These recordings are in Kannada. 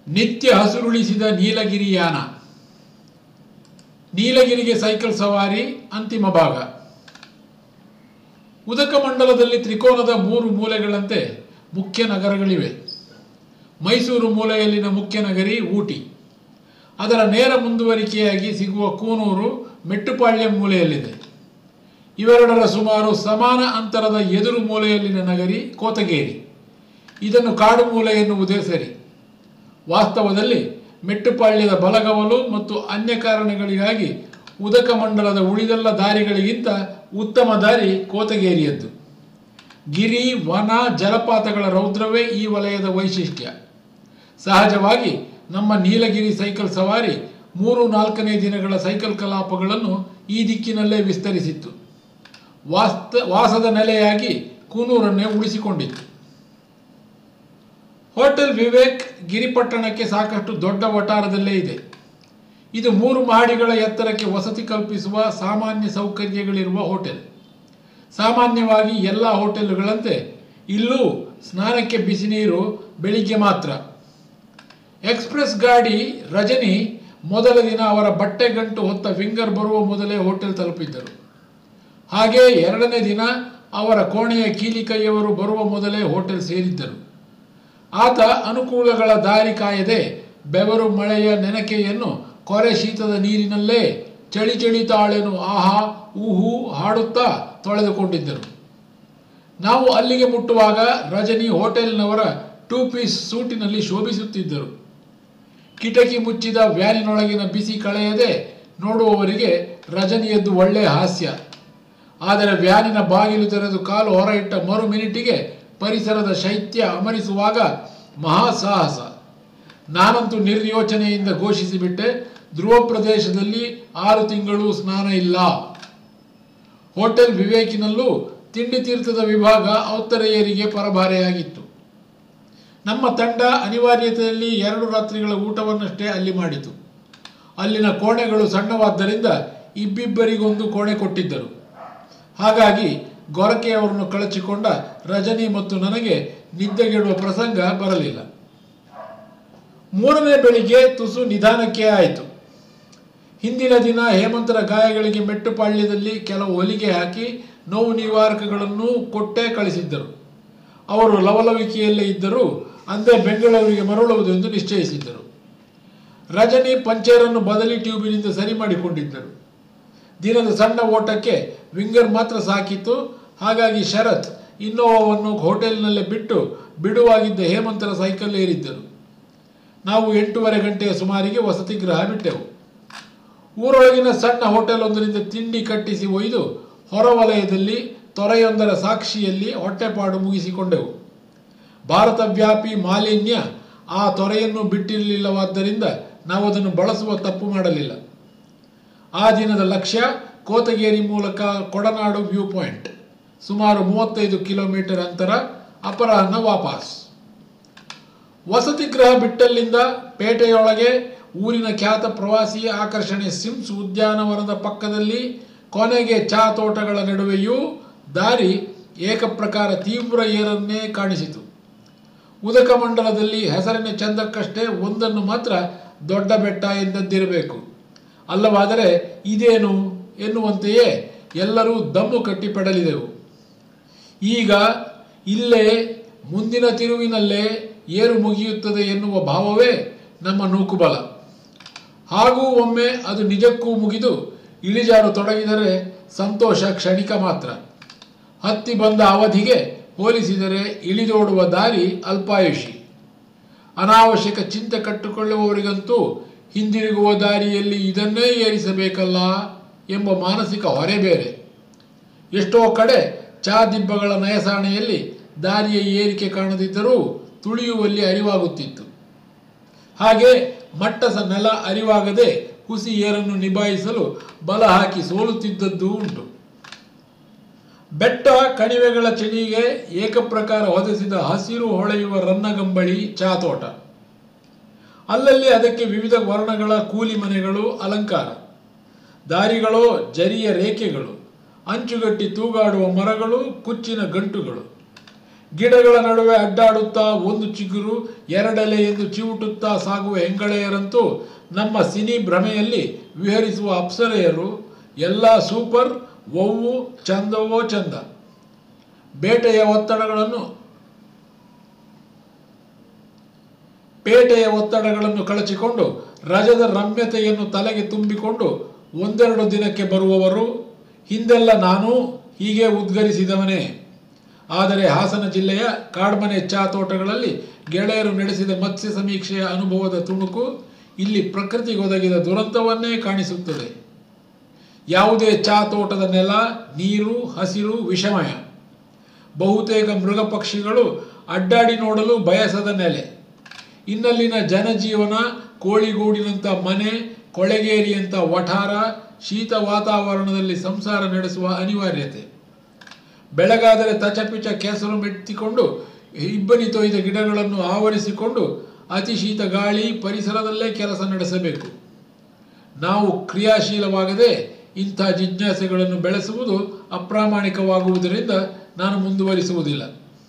ನಿತ್ಯ ಹಸುರುಳಿಸಿದ ನೀಲಗಿರಿಯಾನ ನೀಲಗಿರಿಗೆ ಸೈಕಲ್ ಸವಾರಿ ಅಂತಿಮ ಭಾಗ ಉದಕಮಂಡಲದಲ್ಲಿ ತ್ರಿಕೋನದ ಮೂರು ಮೂಲೆಗಳಂತೆ ಮುಖ್ಯ ನಗರಗಳಿವೆ ಮೈಸೂರು ಮೂಲೆಯಲ್ಲಿನ ಮುಖ್ಯ ನಗರಿ ಊಟಿ ಅದರ ನೇರ ಮುಂದುವರಿಕೆಯಾಗಿ ಸಿಗುವ ಕೂನೂರು ಮೆಟ್ಟುಪಾಳ್ಯ ಮೂಲೆಯಲ್ಲಿದೆ ಇವೆರಡರ ಸುಮಾರು ಸಮಾನ ಅಂತರದ ಎದುರು ಮೂಲೆಯಲ್ಲಿನ ನಗರಿ ಕೋತಗೇರಿ ಇದನ್ನು ಕಾಡು ಮೂಲೆ ಎನ್ನುವುದೇ ಸರಿ ವಾಸ್ತವದಲ್ಲಿ ಮೆಟ್ಟುಪಾಳ್ಯದ ಬಲಗವಲು ಮತ್ತು ಅನ್ಯ ಕಾರಣಗಳಿಗಾಗಿ ಉದಕಮಂಡಲದ ಉಳಿದೆಲ್ಲ ದಾರಿಗಳಿಗಿಂತ ಉತ್ತಮ ದಾರಿ ಕೋತಗೇರಿಯದ್ದು ಗಿರಿ ವನ ಜಲಪಾತಗಳ ರೌದ್ರವೇ ಈ ವಲಯದ ವೈಶಿಷ್ಟ್ಯ ಸಹಜವಾಗಿ ನಮ್ಮ ನೀಲಗಿರಿ ಸೈಕಲ್ ಸವಾರಿ ಮೂರು ನಾಲ್ಕನೇ ದಿನಗಳ ಸೈಕಲ್ ಕಲಾಪಗಳನ್ನು ಈ ದಿಕ್ಕಿನಲ್ಲೇ ವಿಸ್ತರಿಸಿತ್ತು ವಾಸ್ತ ವಾಸದ ನೆಲೆಯಾಗಿ ಕೂನೂರನ್ನೇ ಉಳಿಸಿಕೊಂಡಿತ್ತು ಹೋಟೆಲ್ ವಿವೇಕ್ ಗಿರಿಪಟ್ಟಣಕ್ಕೆ ಸಾಕಷ್ಟು ದೊಡ್ಡ ವಟಾರದಲ್ಲೇ ಇದೆ ಇದು ಮೂರು ಮಹಡಿಗಳ ಎತ್ತರಕ್ಕೆ ವಸತಿ ಕಲ್ಪಿಸುವ ಸಾಮಾನ್ಯ ಸೌಕರ್ಯಗಳಿರುವ ಹೋಟೆಲ್ ಸಾಮಾನ್ಯವಾಗಿ ಎಲ್ಲ ಹೋಟೆಲ್ಗಳಂತೆ ಇಲ್ಲೂ ಸ್ನಾನಕ್ಕೆ ಬಿಸಿ ನೀರು ಬೆಳಿಗ್ಗೆ ಮಾತ್ರ ಎಕ್ಸ್ಪ್ರೆಸ್ ಗಾಡಿ ರಜನಿ ಮೊದಲ ದಿನ ಅವರ ಬಟ್ಟೆ ಗಂಟು ಹೊತ್ತ ಫಿಂಗರ್ ಬರುವ ಮೊದಲೇ ಹೋಟೆಲ್ ತಲುಪಿದ್ದರು ಹಾಗೆ ಎರಡನೇ ದಿನ ಅವರ ಕೋಣೆಯ ಕೀಲಿ ಕೈಯವರು ಬರುವ ಮೊದಲೇ ಹೋಟೆಲ್ ಸೇರಿದ್ದರು ಆತ ಅನುಕೂಲಗಳ ದಾರಿ ಕಾಯದೆ ಬೆವರು ಮಳೆಯ ನೆನಕೆಯನ್ನು ಕೊರೆ ಶೀತದ ನೀರಿನಲ್ಲೇ ಚಳಿ ಚಳಿ ತಾಳೆನು ಆಹಾ ಊಹು ಹಾಡುತ್ತಾ ತೊಳೆದುಕೊಂಡಿದ್ದರು ನಾವು ಅಲ್ಲಿಗೆ ಮುಟ್ಟುವಾಗ ರಜನಿ ಹೋಟೆಲ್ನವರ ಟೂ ಪೀಸ್ ಸೂಟಿನಲ್ಲಿ ಶೋಭಿಸುತ್ತಿದ್ದರು ಕಿಟಕಿ ಮುಚ್ಚಿದ ವ್ಯಾನಿನೊಳಗಿನ ಬಿಸಿ ಕಳೆಯದೆ ನೋಡುವವರಿಗೆ ರಜನಿಯದ್ದು ಒಳ್ಳೆ ಹಾಸ್ಯ ಆದರೆ ವ್ಯಾನಿನ ಬಾಗಿಲು ತೆರೆದು ಕಾಲು ಹೊರ ಇಟ್ಟ ಮರು ಮಿನಿಟಿಗೆ ಪರಿಸರದ ಶೈತ್ಯ ಅಮರಿಸುವಾಗ ಮಹಾ ಸಾಹಸ ನಾನಂತೂ ನಿರ್ಯೋಚನೆಯಿಂದ ಘೋಷಿಸಿಬಿಟ್ಟೆ ಧ್ರುವ ಪ್ರದೇಶದಲ್ಲಿ ಆರು ತಿಂಗಳು ಸ್ನಾನ ಇಲ್ಲ ಹೋಟೆಲ್ ವಿವೇಕಿನಲ್ಲೂ ತಿಂಡಿ ತೀರ್ಥದ ವಿಭಾಗ ಔತ್ತರೆಯರಿಗೆ ಪರಭಾರೆಯಾಗಿತ್ತು ನಮ್ಮ ತಂಡ ಅನಿವಾರ್ಯತೆಯಲ್ಲಿ ಎರಡು ರಾತ್ರಿಗಳ ಊಟವನ್ನಷ್ಟೇ ಅಲ್ಲಿ ಮಾಡಿತು ಅಲ್ಲಿನ ಕೋಣೆಗಳು ಸಣ್ಣವಾದ್ದರಿಂದ ಇಬ್ಬಿಬ್ಬರಿಗೊಂದು ಕೋಣೆ ಕೊಟ್ಟಿದ್ದರು ಹಾಗಾಗಿ ಗೊರಕೆಯವರನ್ನು ಕಳಚಿಕೊಂಡ ರಜನಿ ಮತ್ತು ನನಗೆ ನಿದ್ದೆಗೆಡುವ ಪ್ರಸಂಗ ಬರಲಿಲ್ಲ ಮೂರನೇ ಬೆಳಿಗ್ಗೆ ತುಸು ನಿಧಾನಕ್ಕೆ ಆಯಿತು ಹಿಂದಿನ ದಿನ ಹೇಮಂತರ ಗಾಯಗಳಿಗೆ ಮೆಟ್ಟುಪಾಳ್ಯದಲ್ಲಿ ಕೆಲವು ಹೊಲಿಗೆ ಹಾಕಿ ನೋವು ನಿವಾರಕಗಳನ್ನು ಕೊಟ್ಟೇ ಕಳಿಸಿದ್ದರು ಅವರು ಲವಲವಿಕೆಯಲ್ಲೇ ಇದ್ದರೂ ಅಂದೇ ಬೆಂಗಳೂರಿಗೆ ಮರಳುವುದೆಂದು ನಿಶ್ಚಯಿಸಿದ್ದರು ರಜನಿ ಪಂಚೇರನ್ನು ಬದಲಿ ಟ್ಯೂಬಿನಿಂದ ಸರಿ ಮಾಡಿಕೊಂಡಿದ್ದರು ದಿನದ ಸಣ್ಣ ಓಟಕ್ಕೆ ವಿಂಗರ್ ಮಾತ್ರ ಸಾಕಿತ್ತು ಹಾಗಾಗಿ ಶರತ್ ಇನ್ನೋವಾವನ್ನು ಹೋಟೆಲ್ನಲ್ಲೇ ಬಿಟ್ಟು ಬಿಡುವಾಗಿದ್ದ ಹೇಮಂತರ ಸೈಕಲ್ ಏರಿದ್ದರು ನಾವು ಎಂಟೂವರೆ ಗಂಟೆಯ ಸುಮಾರಿಗೆ ವಸತಿ ಗೃಹ ಬಿಟ್ಟೆವು ಊರೊಳಗಿನ ಸಣ್ಣ ಹೋಟೆಲ್ ಒಂದರಿಂದ ತಿಂಡಿ ಕಟ್ಟಿಸಿ ಒಯ್ದು ಹೊರವಲಯದಲ್ಲಿ ತೊರೆಯೊಂದರ ಸಾಕ್ಷಿಯಲ್ಲಿ ಹೊಟ್ಟೆಪಾಡು ಮುಗಿಸಿಕೊಂಡೆವು ಭಾರತ ವ್ಯಾಪಿ ಮಾಲಿನ್ಯ ಆ ತೊರೆಯನ್ನು ಬಿಟ್ಟಿರಲಿಲ್ಲವಾದ್ದರಿಂದ ನಾವು ಅದನ್ನು ಬಳಸುವ ತಪ್ಪು ಮಾಡಲಿಲ್ಲ ಆ ದಿನದ ಲಕ್ಷ್ಯ ಕೋತಗೇರಿ ಮೂಲಕ ಕೊಡನಾಡು ವ್ಯೂ ಪಾಯಿಂಟ್ ಸುಮಾರು ಮೂವತ್ತೈದು ಕಿಲೋಮೀಟರ್ ಅಂತರ ಅಪರಾಹ್ನ ವಾಪಸ್ ವಸತಿ ಗೃಹ ಬಿಟ್ಟಲ್ಲಿಂದ ಪೇಟೆಯೊಳಗೆ ಊರಿನ ಖ್ಯಾತ ಪ್ರವಾಸಿ ಆಕರ್ಷಣೆ ಸಿಮ್ಸ್ ಉದ್ಯಾನವನದ ಪಕ್ಕದಲ್ಲಿ ಕೊನೆಗೆ ಚಾ ತೋಟಗಳ ನಡುವೆಯೂ ದಾರಿ ಏಕಪ್ರಕಾರ ತೀವ್ರ ಏರನ್ನೇ ಕಾಣಿಸಿತು ಉದಕಮಂಡಲದಲ್ಲಿ ಹೆಸರಿನ ಚಂದಕ್ಕಷ್ಟೇ ಒಂದನ್ನು ಮಾತ್ರ ದೊಡ್ಡ ಬೆಟ್ಟ ಎಂದದ್ದಿರಬೇಕು ಅಲ್ಲವಾದರೆ ಇದೇನು ಎನ್ನುವಂತೆಯೇ ಎಲ್ಲರೂ ದಮ್ಮು ಕಟ್ಟಿ ಪಡಲಿದೆವು ಈಗ ಇಲ್ಲೇ ಮುಂದಿನ ತಿರುವಿನಲ್ಲೇ ಏರು ಮುಗಿಯುತ್ತದೆ ಎನ್ನುವ ಭಾವವೇ ನಮ್ಮ ನೂಕುಬಲ ಹಾಗೂ ಒಮ್ಮೆ ಅದು ನಿಜಕ್ಕೂ ಮುಗಿದು ಇಳಿಜಾರು ತೊಡಗಿದರೆ ಸಂತೋಷ ಕ್ಷಣಿಕ ಮಾತ್ರ ಹತ್ತಿ ಬಂದ ಅವಧಿಗೆ ಹೋಲಿಸಿದರೆ ಇಳಿದೋಡುವ ದಾರಿ ಅಲ್ಪಾಯುಷಿ ಅನಾವಶ್ಯಕ ಚಿಂತೆ ಕಟ್ಟಿಕೊಳ್ಳುವವರಿಗಂತೂ ಹಿಂದಿರುಗುವ ದಾರಿಯಲ್ಲಿ ಇದನ್ನೇ ಏರಿಸಬೇಕಲ್ಲ ಎಂಬ ಮಾನಸಿಕ ಹೊರೆ ಬೇರೆ ಎಷ್ಟೋ ಕಡೆ ಚಾ ದಿಬ್ಬಗಳ ನಯಸಾಣೆಯಲ್ಲಿ ದಾರಿಯ ಏರಿಕೆ ಕಾಣದಿದ್ದರೂ ತುಳಿಯುವಲ್ಲಿ ಅರಿವಾಗುತ್ತಿತ್ತು ಹಾಗೆ ಮಟ್ಟಸ ನೆಲ ಅರಿವಾಗದೆ ಹುಸಿ ಏರನ್ನು ನಿಭಾಯಿಸಲು ಬಲ ಹಾಕಿ ಸೋಲುತ್ತಿದ್ದದ್ದೂ ಉಂಟು ಬೆಟ್ಟ ಕಣಿವೆಗಳ ಚಳಿಗೆ ಏಕಪ್ರಕಾರ ಹೊದಸಿದ ಹಸಿರು ಹೊಳೆಯುವ ರನ್ನಗಂಬಳಿ ಚಾ ತೋಟ ಅಲ್ಲಲ್ಲಿ ಅದಕ್ಕೆ ವಿವಿಧ ವರ್ಣಗಳ ಕೂಲಿ ಮನೆಗಳು ಅಲಂಕಾರ ದಾರಿಗಳೋ ಜರಿಯ ರೇಖೆಗಳು ಅಂಚುಗಟ್ಟಿ ತೂಗಾಡುವ ಮರಗಳು ಕುಚ್ಚಿನ ಗಂಟುಗಳು ಗಿಡಗಳ ನಡುವೆ ಅಡ್ಡಾಡುತ್ತಾ ಒಂದು ಚಿಗುರು ಎರಡೆಲೆ ಎಂದು ಚಿವುಟುತ್ತಾ ಸಾಗುವ ಹೆಂಗಳೆಯರಂತೂ ನಮ್ಮ ಸಿನಿ ಭ್ರಮೆಯಲ್ಲಿ ವಿಹರಿಸುವ ಅಪ್ಸರೆಯರು ಎಲ್ಲ ಸೂಪರ್ ಒವ್ವು ಚಂದವೋ ಚಂದ ಬೇಟೆಯ ಒತ್ತಡಗಳನ್ನು ಪೇಟೆಯ ಒತ್ತಡಗಳನ್ನು ಕಳಚಿಕೊಂಡು ರಜದ ರಮ್ಯತೆಯನ್ನು ತಲೆಗೆ ತುಂಬಿಕೊಂಡು ಒಂದೆರಡು ದಿನಕ್ಕೆ ಬರುವವರು ಹಿಂದೆಲ್ಲ ನಾನು ಹೀಗೆ ಉದ್ಗರಿಸಿದವನೇ ಆದರೆ ಹಾಸನ ಜಿಲ್ಲೆಯ ಕಾಡ್ಮನೆ ಚಾ ತೋಟಗಳಲ್ಲಿ ಗೆಳೆಯರು ನಡೆಸಿದ ಮತ್ಸ್ಯ ಸಮೀಕ್ಷೆಯ ಅನುಭವದ ತುಣುಕು ಇಲ್ಲಿ ಪ್ರಕೃತಿಗೊದಗಿದ ದುರಂತವನ್ನೇ ಕಾಣಿಸುತ್ತದೆ ಯಾವುದೇ ಚಾ ತೋಟದ ನೆಲ ನೀರು ಹಸಿರು ವಿಷಮಯ ಬಹುತೇಕ ಮೃಗ ಪಕ್ಷಿಗಳು ಅಡ್ಡಾಡಿ ನೋಡಲು ಬಯಸದ ನೆಲೆ ಇನ್ನಲ್ಲಿನ ಜನಜೀವನ ಕೋಳಿಗೂಡಿನಂಥ ಮನೆ ಕೊಳೆಗೇರಿಯಂಥ ವಠಾರ ಶೀತ ವಾತಾವರಣದಲ್ಲಿ ಸಂಸಾರ ನಡೆಸುವ ಅನಿವಾರ್ಯತೆ ಬೆಳಗಾದರೆ ತಚಪಿಚ ಕೆಸರು ಮೆತ್ತಿಕೊಂಡು ಇಬ್ಬನಿ ತೊಯ್ದ ಗಿಡಗಳನ್ನು ಆವರಿಸಿಕೊಂಡು ಅತಿ ಶೀತ ಗಾಳಿ ಪರಿಸರದಲ್ಲೇ ಕೆಲಸ ನಡೆಸಬೇಕು ನಾವು ಕ್ರಿಯಾಶೀಲವಾಗದೆ ಇಂಥ ಜಿಜ್ಞಾಸೆಗಳನ್ನು ಬೆಳೆಸುವುದು ಅಪ್ರಾಮಾಣಿಕವಾಗುವುದರಿಂದ ನಾನು ಮುಂದುವರಿಸುವುದಿಲ್ಲ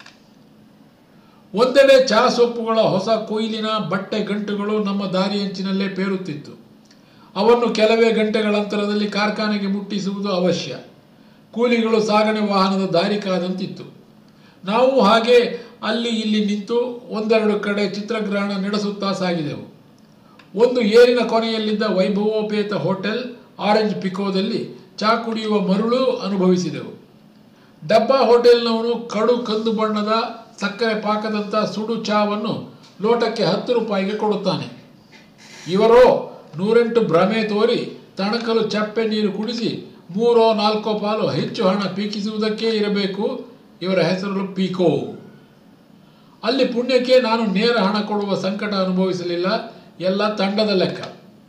ಒಂದೆಡೆ ಚಹಾ ಸೊಪ್ಪುಗಳ ಹೊಸ ಕೊಯ್ಲಿನ ಬಟ್ಟೆ ಗಂಟುಗಳು ನಮ್ಮ ದಾರಿಯಂಚಿನಲ್ಲೇ ಪೇರುತ್ತಿತ್ತು ಅವನ್ನು ಕೆಲವೇ ಗಂಟೆಗಳ ಅಂತರದಲ್ಲಿ ಕಾರ್ಖಾನೆಗೆ ಮುಟ್ಟಿಸುವುದು ಅವಶ್ಯ ಕೂಲಿಗಳು ಸಾಗಣೆ ವಾಹನದ ದಾರಿ ಕಾದಂತಿತ್ತು ನಾವು ಹಾಗೆ ಅಲ್ಲಿ ಇಲ್ಲಿ ನಿಂತು ಒಂದೆರಡು ಕಡೆ ಚಿತ್ರಗ್ರಹಣ ನಡೆಸುತ್ತಾ ಸಾಗಿದೆವು ಒಂದು ಏರಿನ ಕೊನೆಯಲ್ಲಿದ್ದ ವೈಭವೋಪೇತ ಹೋಟೆಲ್ ಆರೆಂಜ್ ಪಿಕೋದಲ್ಲಿ ಚಾ ಕುಡಿಯುವ ಮರುಳು ಅನುಭವಿಸಿದೆವು ಡಬ್ಬಾ ಹೋಟೆಲ್ನವನು ಕಡು ಕಂದು ಬಣ್ಣದ ಸಕ್ಕರೆ ಪಾಕದಂಥ ಸುಡು ಚಾವನ್ನು ಲೋಟಕ್ಕೆ ಹತ್ತು ರೂಪಾಯಿಗೆ ಕೊಡುತ್ತಾನೆ ಇವರೋ ನೂರೆಂಟು ಭ್ರಮೆ ತೋರಿ ತಣಕಲು ಚಪ್ಪೆ ನೀರು ಕುಡಿಸಿ ಮೂರೋ ನಾಲ್ಕೋ ಪಾಲು ಹೆಚ್ಚು ಹಣ ಪೀಕಿಸುವುದಕ್ಕೇ ಇರಬೇಕು ಇವರ ಹೆಸರು ಪೀಕೋ ಅಲ್ಲಿ ಪುಣ್ಯಕ್ಕೆ ನಾನು ನೇರ ಹಣ ಕೊಡುವ ಸಂಕಟ ಅನುಭವಿಸಲಿಲ್ಲ ಎಲ್ಲ ತಂಡದ ಲೆಕ್ಕ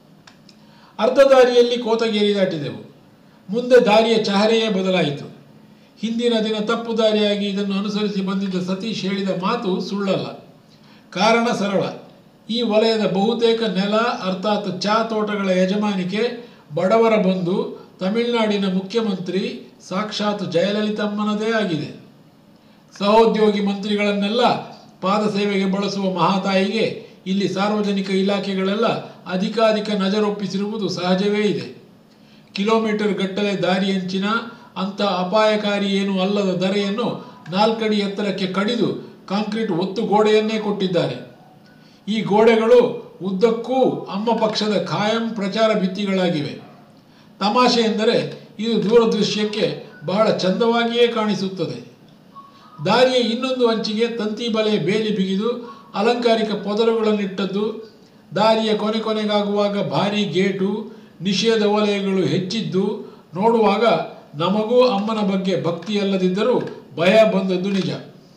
ಅರ್ಧ ದಾರಿಯಲ್ಲಿ ಕೋತಗೇರಿ ದಾಟಿದೆವು ಮುಂದೆ ದಾರಿಯ ಚಹರೆಯೇ ಬದಲಾಯಿತು ಹಿಂದಿನ ದಿನ ತಪ್ಪು ದಾರಿಯಾಗಿ ಇದನ್ನು ಅನುಸರಿಸಿ ಬಂದಿದ್ದ ಸತೀಶ್ ಹೇಳಿದ ಮಾತು ಸುಳ್ಳಲ್ಲ ಕಾರಣ ಸರಳ ಈ ವಲಯದ ಬಹುತೇಕ ನೆಲ ಅರ್ಥಾತ್ ಚಾ ತೋಟಗಳ ಯಜಮಾನಿಕೆ ಬಡವರ ಬಂಧು ತಮಿಳುನಾಡಿನ ಮುಖ್ಯಮಂತ್ರಿ ಸಾಕ್ಷಾತ್ ಜಯಲಲಿತಮ್ಮನದೇ ಆಗಿದೆ ಸಹೋದ್ಯೋಗಿ ಮಂತ್ರಿಗಳನ್ನೆಲ್ಲ ಪಾದ ಸೇವೆಗೆ ಬಳಸುವ ಮಹಾತಾಯಿಗೆ ಇಲ್ಲಿ ಸಾರ್ವಜನಿಕ ಇಲಾಖೆಗಳೆಲ್ಲ ಅಧಿಕಾಧಿಕ ನಜರೊಪ್ಪಿಸಿರುವುದು ಸಹಜವೇ ಇದೆ ಕಿಲೋಮೀಟರ್ ಗಟ್ಟಲೆ ದಾರಿಯಂಚಿನ ಅಂಥ ಅಪಾಯಕಾರಿ ಏನೂ ಅಲ್ಲದ ಧರೆಯನ್ನು ನಾಲ್ಕಡಿ ಎತ್ತರಕ್ಕೆ ಕಡಿದು ಕಾಂಕ್ರೀಟ್ ಒತ್ತು ಗೋಡೆಯನ್ನೇ ಕೊಟ್ಟಿದ್ದಾರೆ ಈ ಗೋಡೆಗಳು ಉದ್ದಕ್ಕೂ ಅಮ್ಮ ಪಕ್ಷದ ಖಾಯಂ ಪ್ರಚಾರ ಭಿತ್ತಿಗಳಾಗಿವೆ ತಮಾಷೆ ಎಂದರೆ ಇದು ದೂರದೃಶ್ಯಕ್ಕೆ ಬಹಳ ಚಂದವಾಗಿಯೇ ಕಾಣಿಸುತ್ತದೆ ದಾರಿಯ ಇನ್ನೊಂದು ಅಂಚಿಗೆ ತಂತಿ ಬಲೆ ಬೇಲಿ ಬಿಗಿದು ಅಲಂಕಾರಿಕ ಪೊದರುಗಳನ್ನಿಟ್ಟದ್ದು ದಾರಿಯ ಕೊನೆ ಕೊನೆಗಾಗುವಾಗ ಭಾರಿ ಗೇಟು ನಿಷೇಧ ವಲಯಗಳು ಹೆಚ್ಚಿದ್ದು ನೋಡುವಾಗ ನಮಗೂ ಅಮ್ಮನ ಬಗ್ಗೆ ಭಕ್ತಿಯಲ್ಲದಿದ್ದರೂ ಭಯ ಬಂದದ್ದು ನಿಜ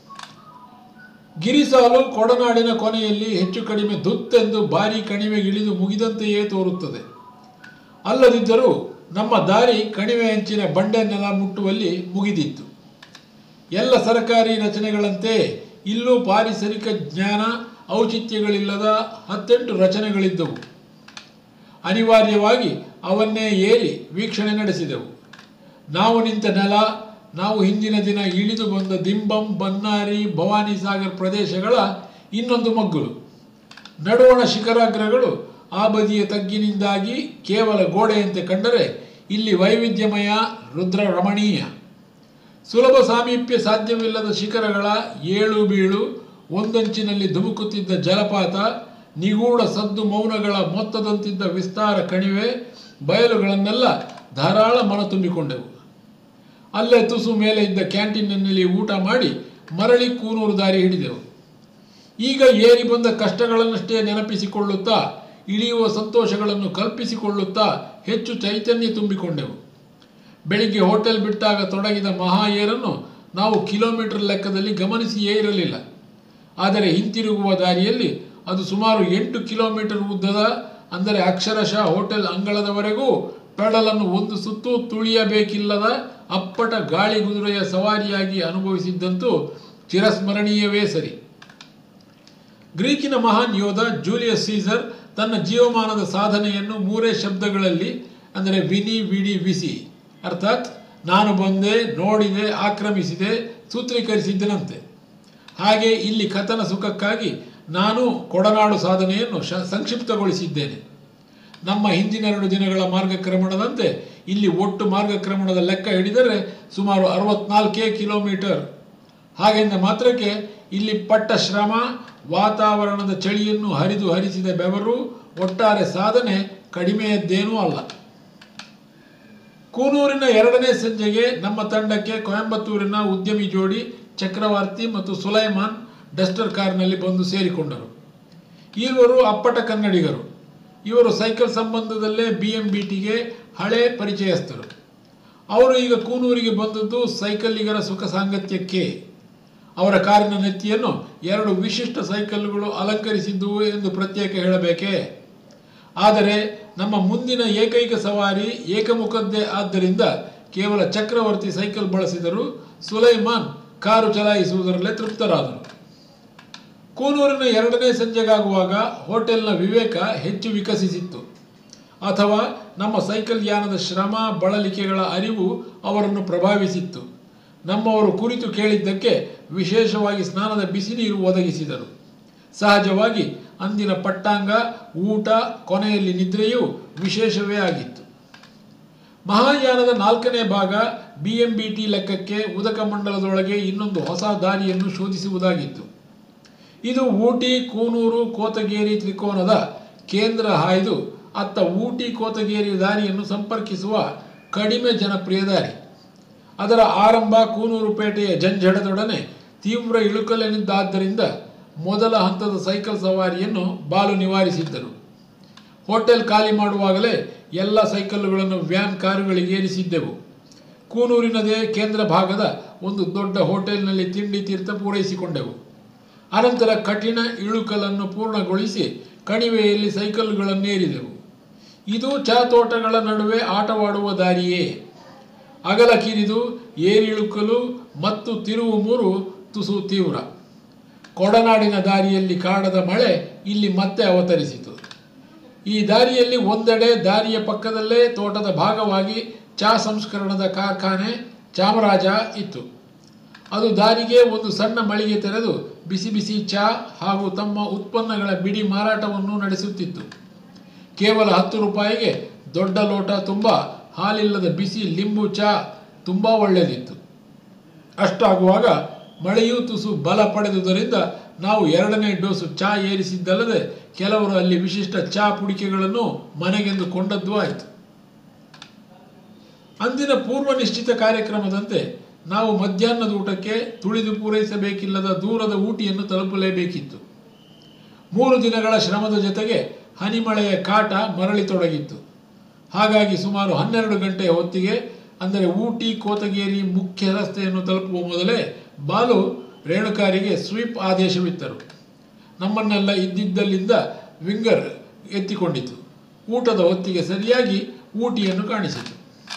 ಗಿರಿಸಾಲು ಕೊಡನಾಡಿನ ಕೊನೆಯಲ್ಲಿ ಹೆಚ್ಚು ಕಡಿಮೆ ದುತ್ತೆಂದು ಭಾರಿ ಕಣಿವೆಗಿಳಿದು ಮುಗಿದಂತೆಯೇ ತೋರುತ್ತದೆ ಅಲ್ಲದಿದ್ದರೂ ನಮ್ಮ ದಾರಿ ಕಣಿವೆ ಅಂಚಿನ ಬಂಡೆ ನೆಲ ಮುಟ್ಟುವಲ್ಲಿ ಮುಗಿದಿತ್ತು ಎಲ್ಲ ಸರಕಾರಿ ರಚನೆಗಳಂತೆ ಇಲ್ಲೂ ಪಾರಿಸರಿಕ ಜ್ಞಾನ ಔಚಿತ್ಯಗಳಿಲ್ಲದ ಹತ್ತೆಂಟು ರಚನೆಗಳಿದ್ದವು ಅನಿವಾರ್ಯವಾಗಿ ಅವನ್ನೇ ಏರಿ ವೀಕ್ಷಣೆ ನಡೆಸಿದೆವು ನಾವು ನಿಂತ ನೆಲ ನಾವು ಹಿಂದಿನ ದಿನ ಇಳಿದು ಬಂದ ದಿಂಬಂ ಬನ್ನಾರಿ ಭವಾನಿ ಸಾಗರ್ ಪ್ರದೇಶಗಳ ಇನ್ನೊಂದು ಮಗ್ಗುಲು ನಡುವಣ ಶಿಖರಾಗ್ರಗಳು ಆ ಬದಿಯ ತಗ್ಗಿನಿಂದಾಗಿ ಕೇವಲ ಗೋಡೆಯಂತೆ ಕಂಡರೆ ಇಲ್ಲಿ ವೈವಿಧ್ಯಮಯ ರುದ್ರ ರಮಣೀಯ ಸುಲಭ ಸಾಮೀಪ್ಯ ಸಾಧ್ಯವಿಲ್ಲದ ಶಿಖರಗಳ ಏಳು ಬೀಳು ಒಂದಂಚಿನಲ್ಲಿ ಧುಮುಕುತ್ತಿದ್ದ ಜಲಪಾತ ನಿಗೂಢ ಸದ್ದು ಮೌನಗಳ ಮೊತ್ತದಂತಿದ್ದ ವಿಸ್ತಾರ ಕಣಿವೆ ಬಯಲುಗಳನ್ನೆಲ್ಲ ಧಾರಾಳ ಮನ ತುಂಬಿಕೊಂಡೆವು ಅಲ್ಲೇ ತುಸು ಮೇಲೆ ಇದ್ದ ಕ್ಯಾಂಟೀನ್ನಲ್ಲಿ ಊಟ ಮಾಡಿ ಮರಳಿ ಕೂನೂರು ದಾರಿ ಹಿಡಿದೆವು ಈಗ ಏರಿ ಬಂದ ಕಷ್ಟಗಳನ್ನಷ್ಟೇ ನೆನಪಿಸಿಕೊಳ್ಳುತ್ತಾ ಇಳಿಯುವ ಸಂತೋಷಗಳನ್ನು ಕಲ್ಪಿಸಿಕೊಳ್ಳುತ್ತಾ ಹೆಚ್ಚು ಚೈತನ್ಯ ತುಂಬಿಕೊಂಡೆವು ಬೆಳಿಗ್ಗೆ ಹೋಟೆಲ್ ಬಿಟ್ಟಾಗ ತೊಡಗಿದ ಮಹಾ ಏರನ್ನು ನಾವು ಕಿಲೋಮೀಟರ್ ಲೆಕ್ಕದಲ್ಲಿ ಗಮನಿಸಿಯೇ ಇರಲಿಲ್ಲ ಆದರೆ ಹಿಂತಿರುಗುವ ದಾರಿಯಲ್ಲಿ ಅದು ಸುಮಾರು ಎಂಟು ಕಿಲೋಮೀಟರ್ ಉದ್ದದ ಅಂದರೆ ಅಕ್ಷರಶಃ ಹೋಟೆಲ್ ಅಂಗಳದವರೆಗೂ ಪೆಡಲನ್ನು ಒಂದು ಸುತ್ತು ತುಳಿಯಬೇಕಿಲ್ಲದ ಅಪ್ಪಟ ಗಾಳಿ ಕುದುರೆಯ ಸವಾರಿಯಾಗಿ ಅನುಭವಿಸಿದ್ದಂತೂ ಚಿರಸ್ಮರಣೀಯವೇ ಸರಿ ಗ್ರೀಕಿನ ಮಹಾನ್ ಯೋಧ ಜೂಲಿಯಸ್ ಸೀಸರ್ ತನ್ನ ಜೀವಮಾನದ ಸಾಧನೆಯನ್ನು ಮೂರೇ ಶಬ್ದಗಳಲ್ಲಿ ಅಂದರೆ ವಿನಿ ವಿಡಿ ವಿಸಿ ಅರ್ಥಾತ್ ನಾನು ಬಂದೆ ನೋಡಿದೆ ಆಕ್ರಮಿಸಿದೆ ಸೂತ್ರೀಕರಿಸಿದ್ದನಂತೆ ಹಾಗೆ ಇಲ್ಲಿ ಕಥನ ಸುಖಕ್ಕಾಗಿ ನಾನು ಕೊಡನಾಡು ಸಾಧನೆಯನ್ನು ಶ ಸಂಕ್ಷಿಪ್ತಗೊಳಿಸಿದ್ದೇನೆ ನಮ್ಮ ಹಿಂದಿನೆರಡು ದಿನಗಳ ಮಾರ್ಗಕ್ರಮಣದಂತೆ ಇಲ್ಲಿ ಒಟ್ಟು ಮಾರ್ಗಕ್ರಮಣದ ಲೆಕ್ಕ ಹಿಡಿದರೆ ಸುಮಾರು ಅರವತ್ನಾಲ್ಕೇ ಕಿಲೋಮೀಟರ್ ಹಾಗೆಂದ ಮಾತ್ರಕ್ಕೆ ಇಲ್ಲಿ ಪಟ್ಟ ಶ್ರಮ ವಾತಾವರಣದ ಚಳಿಯನ್ನು ಹರಿದು ಹರಿಸಿದ ಬೆವರು ಒಟ್ಟಾರೆ ಸಾಧನೆ ಕಡಿಮೆಯದ್ದೇನೂ ಅಲ್ಲ ಕೂನೂರಿನ ಎರಡನೇ ಸಂಜೆಗೆ ನಮ್ಮ ತಂಡಕ್ಕೆ ಕೊಯಂಬತ್ತೂರಿನ ಉದ್ಯಮಿ ಜೋಡಿ ಚಕ್ರವರ್ತಿ ಮತ್ತು ಸುಲೈಮಾನ್ ಡಸ್ಟರ್ ಕಾರ್ನಲ್ಲಿ ಬಂದು ಸೇರಿಕೊಂಡರು ಇವರು ಅಪ್ಪಟ ಕನ್ನಡಿಗರು ಇವರು ಸೈಕಲ್ ಸಂಬಂಧದಲ್ಲೇ ಬಿ ಎಂ ಬಿ ಟಿಗೆ ಹಳೆ ಪರಿಚಯಸ್ಥರು ಅವರು ಈಗ ಕೂನೂರಿಗೆ ಬಂದದ್ದು ಸೈಕಲ್ಲಿಗರ ಸುಖ ಸಾಂಗತ್ಯಕ್ಕೆ ಅವರ ಕಾರಿನ ನೆತ್ತಿಯನ್ನು ಎರಡು ವಿಶಿಷ್ಟ ಸೈಕಲ್ಗಳು ಅಲಂಕರಿಸಿದ್ದುವು ಎಂದು ಪ್ರತ್ಯೇಕ ಹೇಳಬೇಕೇ ಆದರೆ ನಮ್ಮ ಮುಂದಿನ ಏಕೈಕ ಸವಾರಿ ಏಕಮುಖದ್ದೇ ಆದ್ದರಿಂದ ಕೇವಲ ಚಕ್ರವರ್ತಿ ಸೈಕಲ್ ಬಳಸಿದರು ಸುಲೈಮಾನ್ ಕಾರು ಚಲಾಯಿಸುವುದರಲ್ಲೇ ತೃಪ್ತರಾದರು ಕೂನೂರಿನ ಎರಡನೇ ಸಂಜೆಗಾಗುವಾಗ ಹೋಟೆಲ್ನ ವಿವೇಕ ಹೆಚ್ಚು ವಿಕಸಿಸಿತ್ತು ಅಥವಾ ನಮ್ಮ ಸೈಕಲ್ ಯಾನದ ಶ್ರಮ ಬಳಲಿಕೆಗಳ ಅರಿವು ಅವರನ್ನು ಪ್ರಭಾವಿಸಿತ್ತು ನಮ್ಮವರು ಕುರಿತು ಕೇಳಿದ್ದಕ್ಕೆ ವಿಶೇಷವಾಗಿ ಸ್ನಾನದ ಬಿಸಿ ನೀರು ಒದಗಿಸಿದರು ಸಹಜವಾಗಿ ಅಂದಿನ ಪಟ್ಟಾಂಗ ಊಟ ಕೊನೆಯಲ್ಲಿ ನಿದ್ರೆಯೂ ವಿಶೇಷವೇ ಆಗಿತ್ತು ಮಹಾಯಾನದ ನಾಲ್ಕನೇ ಭಾಗ ಬಿ ಎಂ ಬಿ ಟಿ ಲೆಕ್ಕಕ್ಕೆ ಉದಕ ಮಂಡಲದೊಳಗೆ ಇನ್ನೊಂದು ಹೊಸ ದಾರಿಯನ್ನು ಶೋಧಿಸುವುದಾಗಿತ್ತು ಇದು ಊಟಿ ಕೂನೂರು ಕೋತಗೇರಿ ತ್ರಿಕೋನದ ಕೇಂದ್ರ ಹಾಯ್ದು ಅತ್ತ ಊಟಿ ಕೋತಗೇರಿ ದಾರಿಯನ್ನು ಸಂಪರ್ಕಿಸುವ ಕಡಿಮೆ ಜನಪ್ರಿಯ ದಾರಿ ಅದರ ಆರಂಭ ಕೂನೂರು ಪೇಟೆಯ ಜಂಜಡದೊಡನೆ ತೀವ್ರ ಇಳುಕಲೆನಿದ್ದಾದ್ದರಿಂದ ಮೊದಲ ಹಂತದ ಸೈಕಲ್ ಸವಾರಿಯನ್ನು ಬಾಲು ನಿವಾರಿಸಿದ್ದರು ಹೋಟೆಲ್ ಖಾಲಿ ಮಾಡುವಾಗಲೇ ಎಲ್ಲ ಸೈಕಲ್ಲುಗಳನ್ನು ವ್ಯಾನ್ ಕಾರುಗಳಿಗೆ ಏರಿಸಿದ್ದೆವು ಕೂನೂರಿನದೇ ಕೇಂದ್ರ ಭಾಗದ ಒಂದು ದೊಡ್ಡ ಹೋಟೆಲ್ನಲ್ಲಿ ತಿಂಡಿ ತೀರ್ಥ ಪೂರೈಸಿಕೊಂಡೆವು ಅನಂತರ ಕಠಿಣ ಇಳುಕಲನ್ನು ಪೂರ್ಣಗೊಳಿಸಿ ಕಣಿವೆಯಲ್ಲಿ ಸೈಕಲ್ಲುಗಳನ್ನೇರಿದೆವು ಇದು ಚಾ ತೋಟಗಳ ನಡುವೆ ಆಟವಾಡುವ ದಾರಿಯೇ ಅಗಲ ಕಿರಿದು ಏರಿಳುಕಲು ಮತ್ತು ತಿರುವು ಮೂರು ತುಸು ತೀವ್ರ ಕೊಡನಾಡಿನ ದಾರಿಯಲ್ಲಿ ಕಾಡದ ಮಳೆ ಇಲ್ಲಿ ಮತ್ತೆ ಅವತರಿಸಿತು ಈ ದಾರಿಯಲ್ಲಿ ಒಂದೆಡೆ ದಾರಿಯ ಪಕ್ಕದಲ್ಲೇ ತೋಟದ ಭಾಗವಾಗಿ ಚಾ ಸಂಸ್ಕರಣದ ಕಾರ್ಖಾನೆ ಚಾಮರಾಜ ಇತ್ತು ಅದು ದಾರಿಗೆ ಒಂದು ಸಣ್ಣ ಮಳಿಗೆ ತೆರೆದು ಬಿಸಿ ಬಿಸಿ ಚಾ ಹಾಗೂ ತಮ್ಮ ಉತ್ಪನ್ನಗಳ ಬಿಡಿ ಮಾರಾಟವನ್ನು ನಡೆಸುತ್ತಿತ್ತು ಕೇವಲ ಹತ್ತು ರೂಪಾಯಿಗೆ ದೊಡ್ಡ ಲೋಟ ತುಂಬ ಹಾಲಿಲ್ಲದ ಬಿಸಿ ಲಿಂಬು ಚಾ ತುಂಬ ಒಳ್ಳೆಯದಿತ್ತು ಅಷ್ಟಾಗುವಾಗ ಮಳೆಯೂ ತುಸು ಬಲ ಪಡೆದುದರಿಂದ ನಾವು ಎರಡನೇ ಡೋಸು ಚಾ ಏರಿಸಿದ್ದಲ್ಲದೆ ಕೆಲವರು ಅಲ್ಲಿ ವಿಶಿಷ್ಟ ಚಾ ಪುಡಿಕೆಗಳನ್ನು ಮನೆಗೆಂದು ಕೊಂಡದ್ದೂ ಆಯಿತು ಅಂದಿನ ಪೂರ್ವ ನಿಶ್ಚಿತ ಕಾರ್ಯಕ್ರಮದಂತೆ ನಾವು ಮಧ್ಯಾಹ್ನದ ಊಟಕ್ಕೆ ತುಳಿದು ಪೂರೈಸಬೇಕಿಲ್ಲದ ದೂರದ ಊಟಿಯನ್ನು ತಲುಪಲೇಬೇಕಿತ್ತು ಮೂರು ದಿನಗಳ ಶ್ರಮದ ಜೊತೆಗೆ ಹನಿಮಳೆಯ ಕಾಟ ಮರಳಿ ತೊಡಗಿತ್ತು ಹಾಗಾಗಿ ಸುಮಾರು ಹನ್ನೆರಡು ಗಂಟೆಯ ಹೊತ್ತಿಗೆ ಅಂದರೆ ಊಟಿ ಕೋತಗೇರಿ ಮುಖ್ಯ ರಸ್ತೆಯನ್ನು ತಲುಪುವ ಮೊದಲೇ ಬಾಲು ರೇಣುಕಾರಿಗೆ ಸ್ವೀಪ್ ಆದೇಶವಿತ್ತರು ನಮ್ಮನ್ನೆಲ್ಲ ಇದ್ದಿದ್ದಲ್ಲಿಂದ ವಿಂಗರ್ ಎತ್ತಿಕೊಂಡಿತು ಊಟದ ಹೊತ್ತಿಗೆ ಸರಿಯಾಗಿ ಊಟಿಯನ್ನು ಕಾಣಿಸಿತು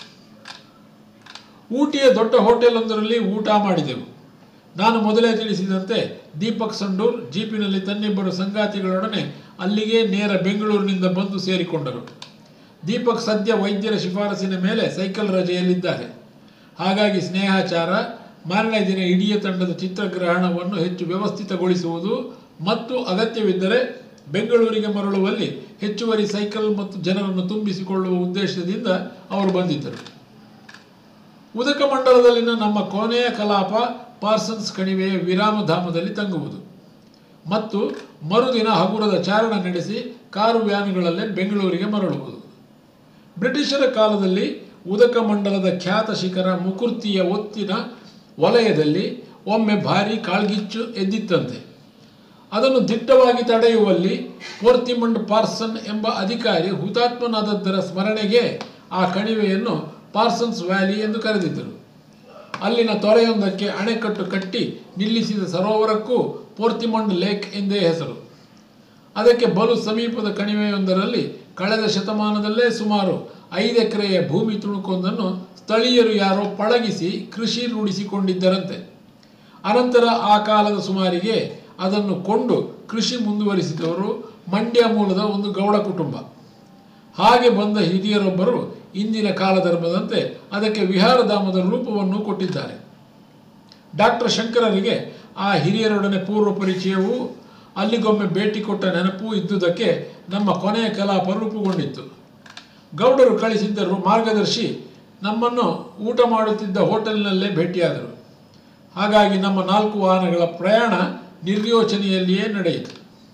ಊಟಿಯ ದೊಡ್ಡ ಹೋಟೆಲ್ ಒಂದರಲ್ಲಿ ಊಟ ಮಾಡಿದೆವು ನಾನು ಮೊದಲೇ ತಿಳಿಸಿದಂತೆ ದೀಪಕ್ ಸಂಡೂರ್ ಜೀಪಿನಲ್ಲಿ ತನ್ನಿಬ್ಬರು ಸಂಗಾತಿಗಳೊಡನೆ ಅಲ್ಲಿಗೆ ನೇರ ಬೆಂಗಳೂರಿನಿಂದ ಬಂದು ಸೇರಿಕೊಂಡರು ದೀಪಕ್ ಸದ್ಯ ವೈದ್ಯರ ಶಿಫಾರಸಿನ ಮೇಲೆ ಸೈಕಲ್ ರಜೆಯಲ್ಲಿದ್ದಾರೆ ಹಾಗಾಗಿ ಸ್ನೇಹಾಚಾರ ಮಾರನೇ ದಿನ ಇಡೀ ತಂಡದ ಚಿತ್ರಗ್ರಹಣವನ್ನು ಹೆಚ್ಚು ವ್ಯವಸ್ಥಿತಗೊಳಿಸುವುದು ಮತ್ತು ಅಗತ್ಯವಿದ್ದರೆ ಬೆಂಗಳೂರಿಗೆ ಮರಳುವಲ್ಲಿ ಹೆಚ್ಚುವರಿ ಸೈಕಲ್ ಮತ್ತು ಜನರನ್ನು ತುಂಬಿಸಿಕೊಳ್ಳುವ ಉದ್ದೇಶದಿಂದ ಅವರು ಬಂದಿದ್ದರು ಉದಕ ಮಂಡಲದಲ್ಲಿನ ನಮ್ಮ ಕೊನೆಯ ಕಲಾಪ ಪಾರ್ಸನ್ಸ್ ಕಣಿವೆಯ ವಿರಾಮಧಾಮದಲ್ಲಿ ತಂಗುವುದು ಮತ್ತು ಮರುದಿನ ಹಗುರದ ಚಾರಣ ನಡೆಸಿ ಕಾರು ವ್ಯಾನುಗಳಲ್ಲೇ ಬೆಂಗಳೂರಿಗೆ ಮರಳುವುದು ಬ್ರಿಟಿಷರ ಕಾಲದಲ್ಲಿ ಉದಕ ಮಂಡಲದ ಖ್ಯಾತ ಶಿಖರ ಮುಕುರ್ತಿಯ ಒತ್ತಿನ ವಲಯದಲ್ಲಿ ಒಮ್ಮೆ ಭಾರಿ ಕಾಳ್ಗಿಚ್ಚು ಎದ್ದಿತ್ತಂತೆ ಅದನ್ನು ದಿಟ್ಟವಾಗಿ ತಡೆಯುವಲ್ಲಿ ಪೋರ್ತಿಮಂಡ್ ಪಾರ್ಸನ್ ಎಂಬ ಅಧಿಕಾರಿ ಹುತಾತ್ಮನಾದದ್ದರ ಸ್ಮರಣೆಗೆ ಆ ಕಣಿವೆಯನ್ನು ಪಾರ್ಸನ್ಸ್ ವ್ಯಾಲಿ ಎಂದು ಕರೆದಿದ್ದರು ಅಲ್ಲಿನ ತೊರೆಯೊಂದಕ್ಕೆ ಅಣೆಕಟ್ಟು ಕಟ್ಟಿ ನಿಲ್ಲಿಸಿದ ಸರೋವರಕ್ಕೂ ಪೋರ್ತಿಮಂಡ್ ಲೇಕ್ ಎಂದೇ ಹೆಸರು ಅದಕ್ಕೆ ಬಲು ಸಮೀಪದ ಕಣಿವೆಯೊಂದರಲ್ಲಿ ಕಳೆದ ಶತಮಾನದಲ್ಲೇ ಸುಮಾರು ಐದು ಎಕರೆಯ ಭೂಮಿ ತುಣುಕೊಂದನ್ನು ಸ್ಥಳೀಯರು ಯಾರೋ ಪಳಗಿಸಿ ಕೃಷಿ ರೂಢಿಸಿಕೊಂಡಿದ್ದರಂತೆ ಅನಂತರ ಆ ಕಾಲದ ಸುಮಾರಿಗೆ ಅದನ್ನು ಕೊಂಡು ಕೃಷಿ ಮುಂದುವರಿಸಿದವರು ಮಂಡ್ಯ ಮೂಲದ ಒಂದು ಗೌಡ ಕುಟುಂಬ ಹಾಗೆ ಬಂದ ಹಿರಿಯರೊಬ್ಬರು ಇಂದಿನ ಕಾಲಧರ್ಮದಂತೆ ಅದಕ್ಕೆ ವಿಹಾರಧಾಮದ ರೂಪವನ್ನು ಕೊಟ್ಟಿದ್ದಾರೆ ಡಾಕ್ಟರ್ ಶಂಕರರಿಗೆ ಆ ಹಿರಿಯರೊಡನೆ ಪೂರ್ವ ಪರಿಚಯವೂ ಅಲ್ಲಿಗೊಮ್ಮೆ ಭೇಟಿ ಕೊಟ್ಟ ನೆನಪೂ ಇದ್ದುದಕ್ಕೆ ನಮ್ಮ ಕೊನೆಯ ಕಲಾಪ ರೂಪುಗೊಂಡಿತ್ತು ಗೌಡರು ಕಳಿಸಿದ್ದ ರು- ಮಾರ್ಗದರ್ಶಿ ನಮ್ಮನ್ನು ಊಟ ಮಾಡುತ್ತಿದ್ದ ಹೋಟೆಲ್ನಲ್ಲೇ ಭೇಟಿಯಾದರು ಹಾಗಾಗಿ ನಮ್ಮ ನಾಲ್ಕು ವಾಹನಗಳ ಪ್ರಯಾಣ ನಿರ್ಯೋಚನೆಯಲ್ಲಿಯೇ ನಡೆಯಿತು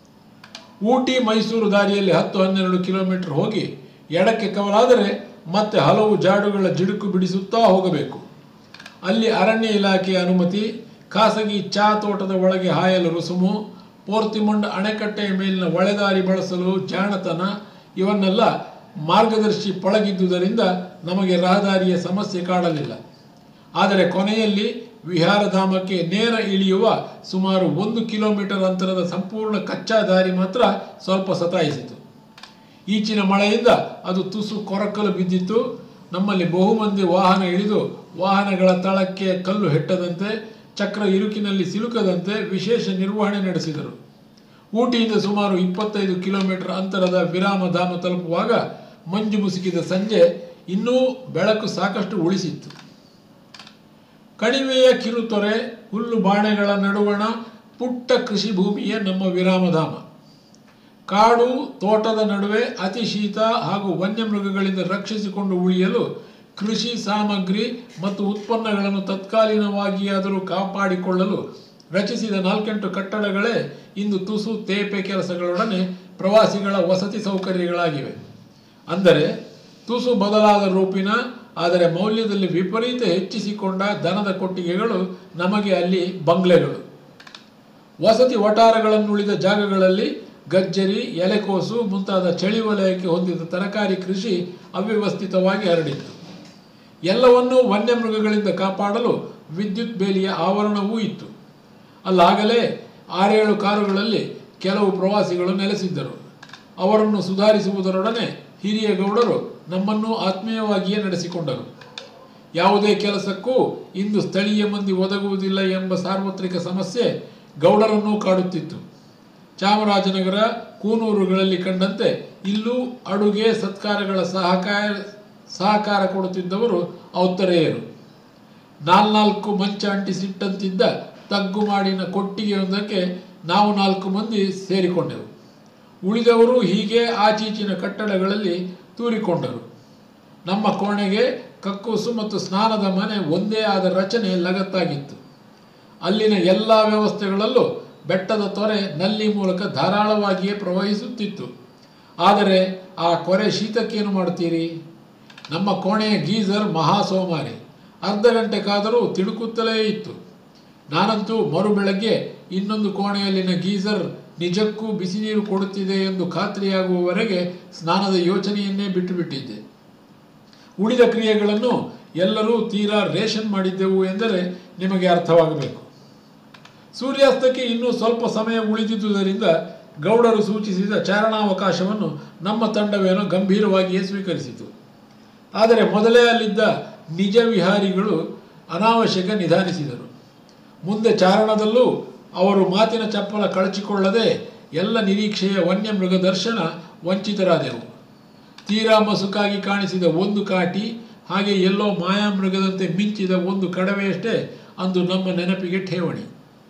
ಊಟಿ ಮೈಸೂರು ದಾರಿಯಲ್ಲಿ ಹತ್ತು ಹನ್ನೆರಡು ಕಿಲೋಮೀಟರ್ ಹೋಗಿ ಎಡಕ್ಕೆ ಕವಲಾದರೆ ಮತ್ತೆ ಹಲವು ಜಾಡುಗಳ ಜಿಡುಕು ಬಿಡಿಸುತ್ತಾ ಹೋಗಬೇಕು ಅಲ್ಲಿ ಅರಣ್ಯ ಇಲಾಖೆಯ ಅನುಮತಿ ಖಾಸಗಿ ಚಾ ತೋಟದ ಒಳಗೆ ಹಾಯಲು ರುಸುಮು ಪೋರ್ತಿಮುಂಡ್ ಅಣೆಕಟ್ಟೆಯ ಮೇಲಿನ ಒಳೆದಾರಿ ಬಳಸಲು ಜಾಣತನ ಇವನ್ನೆಲ್ಲ ಮಾರ್ಗದರ್ಶಿ ಪಳಗಿದ್ದುದರಿಂದ ನಮಗೆ ರಹದಾರಿಯ ಸಮಸ್ಯೆ ಕಾಡಲಿಲ್ಲ ಆದರೆ ಕೊನೆಯಲ್ಲಿ ವಿಹಾರಧಾಮಕ್ಕೆ ನೇರ ಇಳಿಯುವ ಸುಮಾರು ಒಂದು ಕಿಲೋಮೀಟರ್ ಅಂತರದ ಸಂಪೂರ್ಣ ಕಚ್ಚಾ ದಾರಿ ಮಾತ್ರ ಸ್ವಲ್ಪ ಸತಾಯಿಸಿತು ಈಚಿನ ಮಳೆಯಿಂದ ಅದು ತುಸು ಕೊರಕಲು ಬಿದ್ದಿತ್ತು ನಮ್ಮಲ್ಲಿ ಬಹುಮಂದಿ ವಾಹನ ಇಳಿದು ವಾಹನಗಳ ತಳಕ್ಕೆ ಕಲ್ಲು ಹೆಟ್ಟದಂತೆ ಚಕ್ರ ಇರುಕಿನಲ್ಲಿ ಸಿಲುಕದಂತೆ ವಿಶೇಷ ನಿರ್ವಹಣೆ ನಡೆಸಿದರು ಊಟಿಯಿಂದ ಸುಮಾರು ಇಪ್ಪತ್ತೈದು ಕಿಲೋಮೀಟರ್ ಅಂತರದ ವಿರಾಮಧಾಮ ತಲುಪುವಾಗ ಮಂಜು ಮುಸುಕಿದ ಸಂಜೆ ಇನ್ನೂ ಬೆಳಕು ಸಾಕಷ್ಟು ಉಳಿಸಿತ್ತು ಕಣಿವೆಯ ಕಿರುತೊರೆ ಹುಲ್ಲು ಬಾಣೆಗಳ ನಡುವಣ ಪುಟ್ಟ ಕೃಷಿ ಭೂಮಿಯೇ ನಮ್ಮ ವಿರಾಮಧಾಮ ಕಾಡು ತೋಟದ ನಡುವೆ ಅತಿ ಶೀತ ಹಾಗೂ ವನ್ಯಮೃಗಗಳಿಂದ ರಕ್ಷಿಸಿಕೊಂಡು ಉಳಿಯಲು ಕೃಷಿ ಸಾಮಗ್ರಿ ಮತ್ತು ಉತ್ಪನ್ನಗಳನ್ನು ತತ್ಕಾಲೀನವಾಗಿಯಾದರೂ ಕಾಪಾಡಿಕೊಳ್ಳಲು ರಚಿಸಿದ ನಾಲ್ಕೆಂಟು ಕಟ್ಟಡಗಳೇ ಇಂದು ತುಸು ತೇಪೆ ಕೆಲಸಗಳೊಡನೆ ಪ್ರವಾಸಿಗಳ ವಸತಿ ಸೌಕರ್ಯಗಳಾಗಿವೆ ಅಂದರೆ ತುಸು ಬದಲಾದ ರೂಪಿನ ಆದರೆ ಮೌಲ್ಯದಲ್ಲಿ ವಿಪರೀತ ಹೆಚ್ಚಿಸಿಕೊಂಡ ದನದ ಕೊಟ್ಟಿಗೆಗಳು ನಮಗೆ ಅಲ್ಲಿ ಬಂಗ್ಲೆಗಳು ವಸತಿ ವಟಾರಗಳನ್ನುಳಿದ ಜಾಗಗಳಲ್ಲಿ ಗಜ್ಜರಿ ಎಲೆಕೋಸು ಮುಂತಾದ ಚಳಿ ವಲಯಕ್ಕೆ ಹೊಂದಿದ ತರಕಾರಿ ಕೃಷಿ ಅವ್ಯವಸ್ಥಿತವಾಗಿ ಹರಡಿತ್ತು ಎಲ್ಲವನ್ನೂ ವನ್ಯಮೃಗಗಳಿಂದ ಕಾಪಾಡಲು ವಿದ್ಯುತ್ ಬೇಲಿಯ ಆವರಣವೂ ಇತ್ತು ಅಲ್ಲಾಗಲೇ ಆರೇಳು ಕಾರುಗಳಲ್ಲಿ ಕೆಲವು ಪ್ರವಾಸಿಗಳು ನೆಲೆಸಿದ್ದರು ಅವರನ್ನು ಸುಧಾರಿಸುವುದರೊಡನೆ ಹಿರಿಯ ಗೌಡರು ನಮ್ಮನ್ನು ಆತ್ಮೀಯವಾಗಿಯೇ ನಡೆಸಿಕೊಂಡರು ಯಾವುದೇ ಕೆಲಸಕ್ಕೂ ಇಂದು ಸ್ಥಳೀಯ ಮಂದಿ ಒದಗುವುದಿಲ್ಲ ಎಂಬ ಸಾರ್ವತ್ರಿಕ ಸಮಸ್ಯೆ ಗೌಡರನ್ನೂ ಕಾಡುತ್ತಿತ್ತು ಚಾಮರಾಜನಗರ ಕೂನೂರುಗಳಲ್ಲಿ ಕಂಡಂತೆ ಇಲ್ಲೂ ಅಡುಗೆ ಸತ್ಕಾರಗಳ ಸಹಕಾರ ಸಹಕಾರ ಕೊಡುತ್ತಿದ್ದವರು ಔತ್ತರೆಯರು ನಾಲ್ನಾಲ್ಕು ಮಂಚ ಅಂಟಿಸಿಟ್ಟಂತಿದ್ದ ತಗ್ಗು ಮಾಡಿನ ಕೊಟ್ಟಿಗೆಯೊಂದಕ್ಕೆ ನಾವು ನಾಲ್ಕು ಮಂದಿ ಸೇರಿಕೊಂಡೆವು ಉಳಿದವರು ಹೀಗೆ ಆಚೀಚಿನ ಕಟ್ಟಡಗಳಲ್ಲಿ ತೂರಿಕೊಂಡರು ನಮ್ಮ ಕೋಣೆಗೆ ಕಕ್ಕುಸು ಮತ್ತು ಸ್ನಾನದ ಮನೆ ಒಂದೇ ಆದ ರಚನೆ ಲಗತ್ತಾಗಿತ್ತು ಅಲ್ಲಿನ ಎಲ್ಲ ವ್ಯವಸ್ಥೆಗಳಲ್ಲೂ ಬೆಟ್ಟದ ತೊರೆ ನಲ್ಲಿ ಮೂಲಕ ಧಾರಾಳವಾಗಿಯೇ ಪ್ರವಹಿಸುತ್ತಿತ್ತು ಆದರೆ ಆ ಕೊರೆ ಶೀತಕ್ಕೇನು ಮಾಡ್ತೀರಿ ನಮ್ಮ ಕೋಣೆಯ ಗೀಸರ್ ಮಹಾ ಸೋಮಾರಿ ಅರ್ಧ ಗಂಟೆ ಕಾದರೂ ತಿಳುಕುತ್ತಲೇ ಇತ್ತು ನಾನಂತೂ ಮರು ಬೆಳಗ್ಗೆ ಇನ್ನೊಂದು ಕೋಣೆಯಲ್ಲಿನ ಗೀಸರ್ ನಿಜಕ್ಕೂ ಬಿಸಿ ನೀರು ಕೊಡುತ್ತಿದೆ ಎಂದು ಖಾತ್ರಿಯಾಗುವವರೆಗೆ ಸ್ನಾನದ ಯೋಚನೆಯನ್ನೇ ಬಿಟ್ಟುಬಿಟ್ಟಿದ್ದೆ ಉಳಿದ ಕ್ರಿಯೆಗಳನ್ನು ಎಲ್ಲರೂ ತೀರಾ ರೇಷನ್ ಮಾಡಿದ್ದೆವು ಎಂದರೆ ನಿಮಗೆ ಅರ್ಥವಾಗಬೇಕು ಸೂರ್ಯಾಸ್ತಕ್ಕೆ ಇನ್ನೂ ಸ್ವಲ್ಪ ಸಮಯ ಉಳಿದಿದ್ದುದರಿಂದ ಗೌಡರು ಸೂಚಿಸಿದ ಚಾರಣಾವಕಾಶವನ್ನು ನಮ್ಮ ತಂಡವೇನೋ ಗಂಭೀರವಾಗಿಯೇ ಸ್ವೀಕರಿಸಿತು ಆದರೆ ಮೊದಲೇ ಅಲ್ಲಿದ್ದ ನಿಜ ವಿಹಾರಿಗಳು ಅನಾವಶ್ಯಕ ನಿಧಾನಿಸಿದರು ಮುಂದೆ ಚಾರಣದಲ್ಲೂ ಅವರು ಮಾತಿನ ಚಪ್ಪಲ ಕಳಚಿಕೊಳ್ಳದೆ ಎಲ್ಲ ನಿರೀಕ್ಷೆಯ ವನ್ಯಮೃಗ ದರ್ಶನ ವಂಚಿತರಾದೆವು ತೀರಾ ಮಸುಕಾಗಿ ಕಾಣಿಸಿದ ಒಂದು ಕಾಟಿ ಹಾಗೆ ಎಲ್ಲೋ ಮಾಯಾಮೃಗದಂತೆ ಮಿಂಚಿದ ಒಂದು ಕಡವೆಯಷ್ಟೇ ಅಂದು ನಮ್ಮ ನೆನಪಿಗೆ ಠೇವಣಿ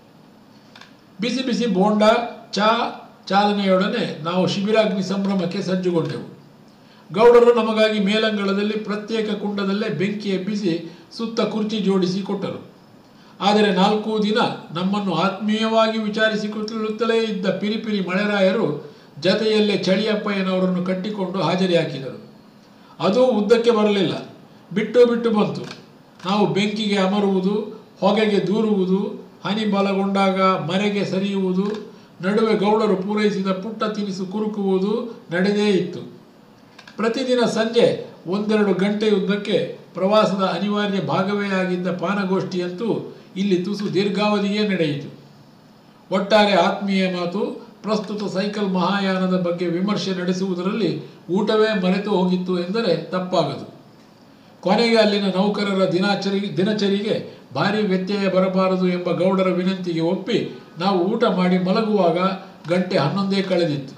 ಬಿಸಿ ಬಿಸಿ ಬೋಂಡ ಚಾ ಚಾಲನೆಯೊಡನೆ ನಾವು ಶಿಬಿರಾಗ್ನಿ ಸಂಭ್ರಮಕ್ಕೆ ಸಜ್ಜುಗೊಂಡೆವು ಗೌಡರು ನಮಗಾಗಿ ಮೇಲಂಗಳದಲ್ಲಿ ಪ್ರತ್ಯೇಕ ಕುಂಡದಲ್ಲೇ ಬೆಂಕಿ ಎಬ್ಬಿಸಿ ಸುತ್ತ ಕುರ್ಚಿ ಜೋಡಿಸಿ ಕೊಟ್ಟರು ಆದರೆ ನಾಲ್ಕು ದಿನ ನಮ್ಮನ್ನು ಆತ್ಮೀಯವಾಗಿ ವಿಚಾರಿಸಿಕೊಳ್ಳುತ್ತಲೇ ಇದ್ದ ಪಿರಿಪಿರಿ ಮಳೆರಾಯರು ಜತೆಯಲ್ಲೇ ಚಳಿಯಪ್ಪಯ್ಯನವರನ್ನು ಕಟ್ಟಿಕೊಂಡು ಹಾಜರಿ ಹಾಕಿದರು ಅದು ಉದ್ದಕ್ಕೆ ಬರಲಿಲ್ಲ ಬಿಟ್ಟು ಬಿಟ್ಟು ಬಂತು ನಾವು ಬೆಂಕಿಗೆ ಅಮರುವುದು ಹೊಗೆಗೆ ದೂರುವುದು ಹನಿ ಬಲಗೊಂಡಾಗ ಮರೆಗೆ ಸರಿಯುವುದು ನಡುವೆ ಗೌಡರು ಪೂರೈಸಿದ ಪುಟ್ಟ ತಿನಿಸು ಕುರುಕುವುದು ನಡೆದೇ ಇತ್ತು ಪ್ರತಿದಿನ ಸಂಜೆ ಒಂದೆರಡು ಗಂಟೆಯುದ್ದಕ್ಕೆ ಪ್ರವಾಸದ ಅನಿವಾರ್ಯ ಭಾಗವೇ ಆಗಿದ್ದ ಪಾನಗೋಷ್ಠಿಯಂತೂ ಇಲ್ಲಿ ತುಸು ದೀರ್ಘಾವಧಿಯೇ ನಡೆಯಿತು ಒಟ್ಟಾರೆ ಆತ್ಮೀಯ ಮಾತು ಪ್ರಸ್ತುತ ಸೈಕಲ್ ಮಹಾಯಾನದ ಬಗ್ಗೆ ವಿಮರ್ಶೆ ನಡೆಸುವುದರಲ್ಲಿ ಊಟವೇ ಮರೆತು ಹೋಗಿತ್ತು ಎಂದರೆ ತಪ್ಪಾಗದು ಕೊನೆಗೆ ಅಲ್ಲಿನ ನೌಕರರ ದಿನಾಚರಿ ದಿನಚರಿಗೆ ಭಾರಿ ವ್ಯತ್ಯಯ ಬರಬಾರದು ಎಂಬ ಗೌಡರ ವಿನಂತಿಗೆ ಒಪ್ಪಿ ನಾವು ಊಟ ಮಾಡಿ ಮಲಗುವಾಗ ಗಂಟೆ ಹನ್ನೊಂದೇ ಕಳೆದಿತ್ತು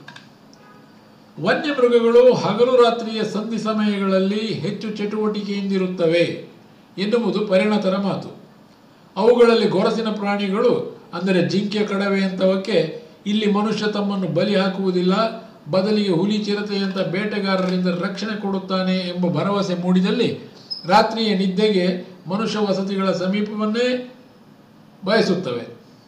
ವನ್ಯಮೃಗಗಳು ಹಗಲು ರಾತ್ರಿಯ ಸಂಧಿ ಸಮಯಗಳಲ್ಲಿ ಹೆಚ್ಚು ಚಟುವಟಿಕೆಯಿಂದಿರುತ್ತವೆ ಎನ್ನುವುದು ಪರಿಣತರ ಮಾತು ಅವುಗಳಲ್ಲಿ ಗೊರಸಿನ ಪ್ರಾಣಿಗಳು ಅಂದರೆ ಜಿಂಕೆ ಕಡವೆಯಂಥವಕ್ಕೆ ಇಲ್ಲಿ ಮನುಷ್ಯ ತಮ್ಮನ್ನು ಬಲಿ ಹಾಕುವುದಿಲ್ಲ ಬದಲಿಗೆ ಹುಲಿ ಚಿರತೆಯಂಥ ಬೇಟೆಗಾರರಿಂದ ರಕ್ಷಣೆ ಕೊಡುತ್ತಾನೆ ಎಂಬ ಭರವಸೆ ಮೂಡಿದಲ್ಲಿ ರಾತ್ರಿಯ ನಿದ್ದೆಗೆ ಮನುಷ್ಯ ವಸತಿಗಳ ಸಮೀಪವನ್ನೇ ಬಯಸುತ್ತವೆ